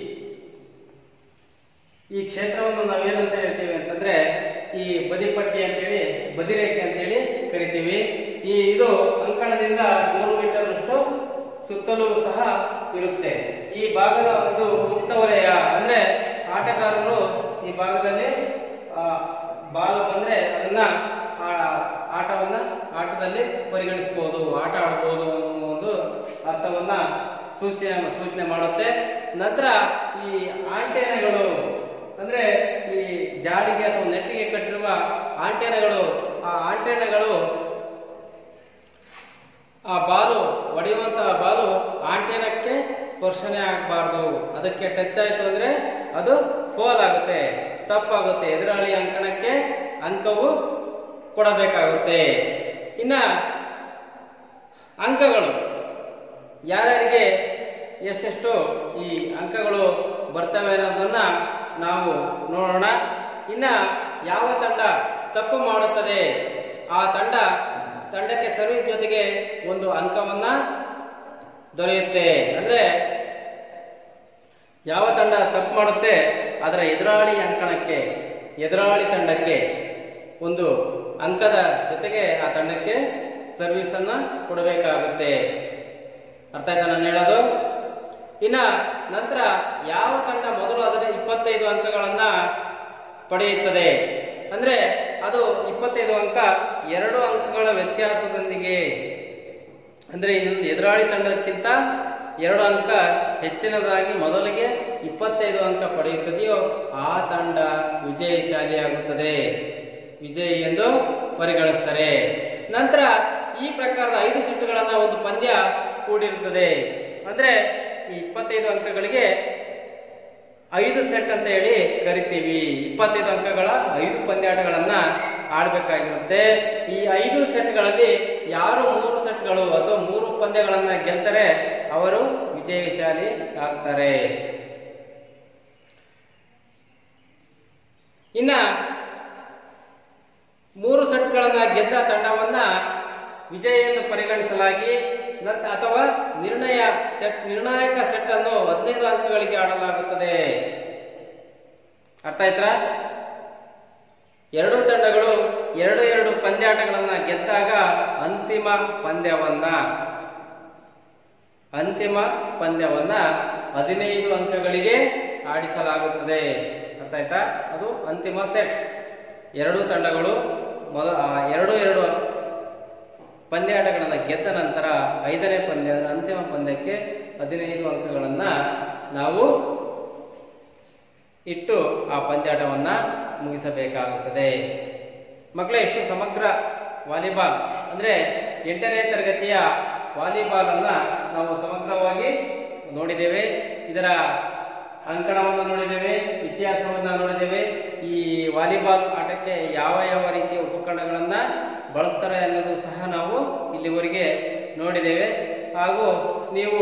ಈ ಕ್ಷೇತ್ರವನ್ನು ನಾವೇನಂತ ಹೇಳ್ತೀವಿ ಅಂತಂದ್ರೆ ಈ ಬದಿಪಟ್ಟಿ ಅಂತೇಳಿ ಬದಿರೇಖೆ ಅಂತೇಳಿ ಕರಿತೀವಿ ಈ ಇದು ಅಂಕಣದಿಂದ ಮೂರು ಮೀಟರ್ ಅಷ್ಟು ಸುತ್ತಲೂ ಸಹ ಇರುತ್ತೆ ಈ ಭಾಗದ ಇದು ಮುಕ್ತ ವಲಯ ಅಂದ್ರೆ ಆಟಗಾರರು ಈ ಭಾಗದಲ್ಲಿ ಆ, ಬಾಲ್ ಬಂದ್ರೆ ಅದನ್ನ ಆ, ಆಟವನ್ನ ಆಟದಲ್ಲಿ ಪರಿಗಣಿಸಬಹುದು ಆಟ ಆಡಬಹುದು ಅನ್ನೋ ಒಂದು ಅರ್ಥವನ್ನ ಸೂಚನೆ ಸೂಚನೆ ಮಾಡುತ್ತೆ ನಂತರ ಈ ಆಂಟೆನೆಗಳು ಅಂದ್ರೆ ಈ ಜಾಲಿಗೆ ಅಥವಾ ನೆಟ್ಟಿಗೆ ಕಟ್ಟಿರುವ ಆಂಟೆನೆಗಳು ಆ ಆಂಟೆನೆಗಳು ಆ ಬಾಲು ಹೊಡೆಯುವಂತಹ ಬಾಲು ಆಂಟೆನಕ್ಕೆ ಸ್ಪರ್ಶನೆ ಆಗಬಾರ್ದು ಅದಕ್ಕೆ ಟಚ್ ಆಯ್ತು ಅಂದ್ರೆ ಅದು ಫೋಲ್ ಆಗುತ್ತೆ ತಪ್ಪಾಗುತ್ತೆ ಎದುರಾಳಿ ಅಂಕಣಕ್ಕೆ ಅಂಕವು ಕೊಡಬೇಕಾಗುತ್ತೆ ಇನ್ನ ಅಂಕಗಳು ಯಾರ್ಯಾರಿಗೆ ಎಷ್ಟೆಷ್ಟು ಈ ಅಂಕಗಳು ಬರ್ತವೆ ಅನ್ನೋದನ್ನ ನಾವು ನೋಡೋಣ ಇನ್ನ ಯಾವ ತಂಡ ತಪ್ಪು ಮಾಡುತ್ತದೆ ಆ ತಂಡ ತಂಡಕ್ಕೆ ಸರ್ವಿಸ್ ಜೊತೆಗೆ ಒಂದು ಅಂಕವನ್ನ ದೊರೆಯುತ್ತೆ ಅಂದ್ರೆ ಯಾವ ತಂಡ ತಪ್ಪು ಮಾಡುತ್ತೆ ಅದರ ಎದುರಾಳಿ ಅಂಕಣಕ್ಕೆ ಎದುರಾಳಿ ತಂಡಕ್ಕೆ ಒಂದು ಅಂಕದ ಜೊತೆಗೆ ಆ ತಂಡಕ್ಕೆ ಸರ್ವಿಸ್ ಅನ್ನ ಕೊಡಬೇಕಾಗುತ್ತೆ ಅರ್ಥ ಆಯ್ತಾ ನಾನು ಹೇಳೋದು ಇನ್ನ ನಂತರ ಯಾವ ತಂಡ ಮೊದಲು ಅದರ ಇಪ್ಪತ್ತೈದು ಅಂಕಗಳನ್ನ ಪಡೆಯುತ್ತದೆ ಅಂದ್ರೆ ಅದು ಇಪ್ಪತ್ತೈದು ಅಂಕ ಎರಡು ಅಂಕಗಳ ವ್ಯತ್ಯಾಸದೊಂದಿಗೆ ಅಂದ್ರೆ ಇನ್ನೊಂದು ಎದುರಾಳಿ ತಂಡಕ್ಕಿಂತ ಎರಡು ಅಂಕ ಹೆಚ್ಚಿನದಾಗಿ ಮೊದಲಿಗೆ ಇಪ್ಪತ್ತೈದು ಅಂಕ ಪಡೆಯುತ್ತದೆಯೋ ಆ ತಂಡ ವಿಜಯಶಾಲಿಯಾಗುತ್ತದೆ ವಿಜಯಿ ಎಂದು ಪರಿಗಣಿಸ್ತಾರೆ ನಂತರ ಈ ಪ್ರಕಾರದ ಐದು ಸೆಟ್ಗಳನ್ನ ಒಂದು ಪಂದ್ಯ ಕೂಡಿರುತ್ತದೆ ಅಂದ್ರೆ ಈ ಇಪ್ಪತ್ತೈದು ಅಂಕಗಳಿಗೆ ಐದು ಸೆಟ್ ಅಂತ ಹೇಳಿ ಕರಿತೀವಿ ಇಪ್ಪತ್ತೈದು ಅಂಕಗಳ ಐದು ಪಂದ್ಯಾಟಗಳನ್ನ ಆಡ್ಬೇಕಾಗಿರುತ್ತೆ ಈ ಐದು ಸೆಟ್ಗಳಲ್ಲಿ ಯಾರು ಮೂರು ಸೆಟ್ಗಳು ಅಥವಾ ಮೂರು ಪಂದ್ಯಗಳನ್ನ ಗೆಲ್ತಾರೆ ಅವರು ವಿಜಯಶಾಲಿ ಆಗ್ತಾರೆ ಇನ್ನ ಮೂರು ಸೆಟ್ಗಳನ್ನ ಗೆದ್ದ ತಂಡವನ್ನ ವಿಜಯ ಎಂದು ಪರಿಗಣಿಸಲಾಗಿ ನಂತರ ಅಥವಾ ನಿರ್ಣಯ ಸೆಟ್ ನಿರ್ಣಾಯಕ ಸೆಟ್ ಅನ್ನು ಹದಿನೈದು ಅಂಕಗಳಿಗೆ ಆಡಲಾಗುತ್ತದೆ ಅರ್ಥ ಆಯ್ತಾ ಎರಡೂ ತಂಡಗಳು ಎರಡು ಎರಡು ಪಂದ್ಯಾಟಗಳನ್ನ ಗೆದ್ದಾಗ ಅಂತಿಮ ಪಂದ್ಯವನ್ನ ಅಂತಿಮ ಪಂದ್ಯವನ್ನ ಹದಿನೈದು ಅಂಕಗಳಿಗೆ ಆಡಿಸಲಾಗುತ್ತದೆ ಅರ್ಥ ಆಯ್ತಾ ಅದು ಅಂತಿಮ ಸೆಟ್ ಎರಡೂ ತಂಡಗಳು ಮೊದ ಆ ಎರಡು ಎರಡು ಪಂದ್ಯಾಟಗಳನ್ನು ಗೆದ್ದ ನಂತರ ಐದನೇ ಪಂದ್ಯ ಅಂದ್ರೆ ಅಂತಿಮ ಪಂದ್ಯಕ್ಕೆ ಹದಿನೈದು ಅಂಕಗಳನ್ನ ನಾವು ಇಟ್ಟು ಆ ಪಂದ್ಯಾಟವನ್ನ ಮುಗಿಸಬೇಕಾಗುತ್ತದೆ ಮಕ್ಕಳೇ ಇಷ್ಟು ಸಮಗ್ರ ವಾಲಿಬಾಲ್ ಅಂದ್ರೆ ಎಂಟನೇ ತರಗತಿಯ ವಾಲಿಬಾಲ್ ಅನ್ನ ನಾವು ಸಮಗ್ರವಾಗಿ ನೋಡಿದ್ದೇವೆ ಇದರ ಅಂಕಣವನ್ನು ನೋಡಿದ್ದೇವೆ ಇತಿಹಾಸವನ್ನ ನೋಡಿದ್ದೇವೆ ಈ ವಾಲಿಬಾಲ್ ಆಟಕ್ಕೆ ಯಾವ ಯಾವ ರೀತಿಯ ಉಪಕರಣಗಳನ್ನ ಬಳಸ್ತಾರೆ ಅನ್ನೋದು ಸಹ ನಾವು ಇಲ್ಲಿವರೆಗೆ ನೋಡಿದ್ದೇವೆ ಹಾಗೂ ನೀವು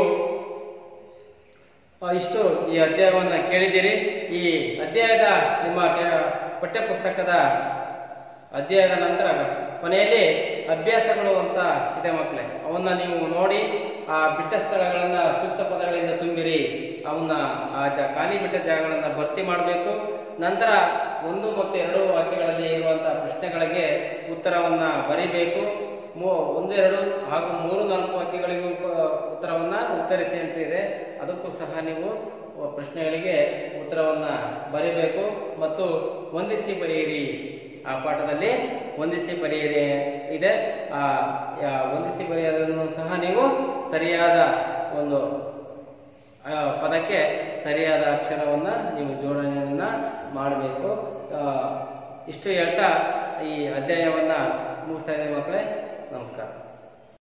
ಆ, ಇಷ್ಟು ಈ ಅಧ್ಯಾಯವನ್ನು ಕೇಳಿದ್ದೀರಿ ಈ ಅಧ್ಯಾಯದ ನಿಮ್ಮ ಟ- ಪಠ್ಯಪುಸ್ತಕದ ಅಧ್ಯಾಯದ ನಂತರ ಕೊನೆಯಲ್ಲಿ ಅಭ್ಯಾಸಗಳು ಅಂತ ಇದೆ ಮಕ್ಕಳೇ ಅವನ್ನ ನೀವು ನೋಡಿ ಆ ಬಿಟ್ಟ ಸ್ಥಳಗಳನ್ನ ಸೂಕ್ತ ಪದಗಳಿಂದ ತುಂಬಿರಿ ಅವನ್ನ ಆ ಜ ಖಾಲಿ ಬಿಟ್ಟ ಜಾಗಗಳನ್ನ ಭರ್ತಿ ಮಾಡಬೇಕು ನಂತರ ಒಂದು ಮತ್ತು ಎರಡು ವಾಕ್ಯಗಳಲ್ಲಿ ಇರುವಂತಹ ಪ್ರಶ್ನೆಗಳಿಗೆ ಉತ್ತರವನ್ನ ಬರಿಬೇಕು ಮೂ ಒಂದೆರಡು ಹಾಗೂ ಮೂರು ನಾಲ್ಕು ವಾಕ್ಯಗಳಿಗೂ ಉಪ- ಉತ್ತರವನ್ನ ಉತ್ತರಿಸಿ ಅಂತ ಇದೆ ಅದಕ್ಕೂ ಸಹ ನೀವು ಪ್ರಶ್ನೆಗಳಿಗೆ ಉತ್ತರವನ್ನ ಬರಿಬೇಕು ಮತ್ತು ಹೊಂದಿಸಿ ಬರೆಯಿರಿ ಆ ಪಾಠದಲ್ಲಿ ಹೊಂದಿಸಿ ಬರೆಯಿರಿ ಇದೆ ಆ ಯಾ- ಹೊಂದಿಸಿ ಬರೆಯೋದನ್ನು ಸಹ ನೀವು ಸರಿಯಾದ ಒಂದು ಆ, ಪದಕ್ಕೆ ಸರಿಯಾದ ಅಕ್ಷರವನ್ನ ನೀವು ಜೋಡಣೆಯನ್ನ ಮಾಡಬೇಕು ಆ, ಇಷ್ಟು ಹೇಳ್ತಾ ಈ ಅಧ್ಯಾಯವನ್ನ ಮುಗಿಸ್ತಾ ಇದ್ದೇನೆ ಮಕ್ಕಳೇ ನಮಸ್ಕಾರ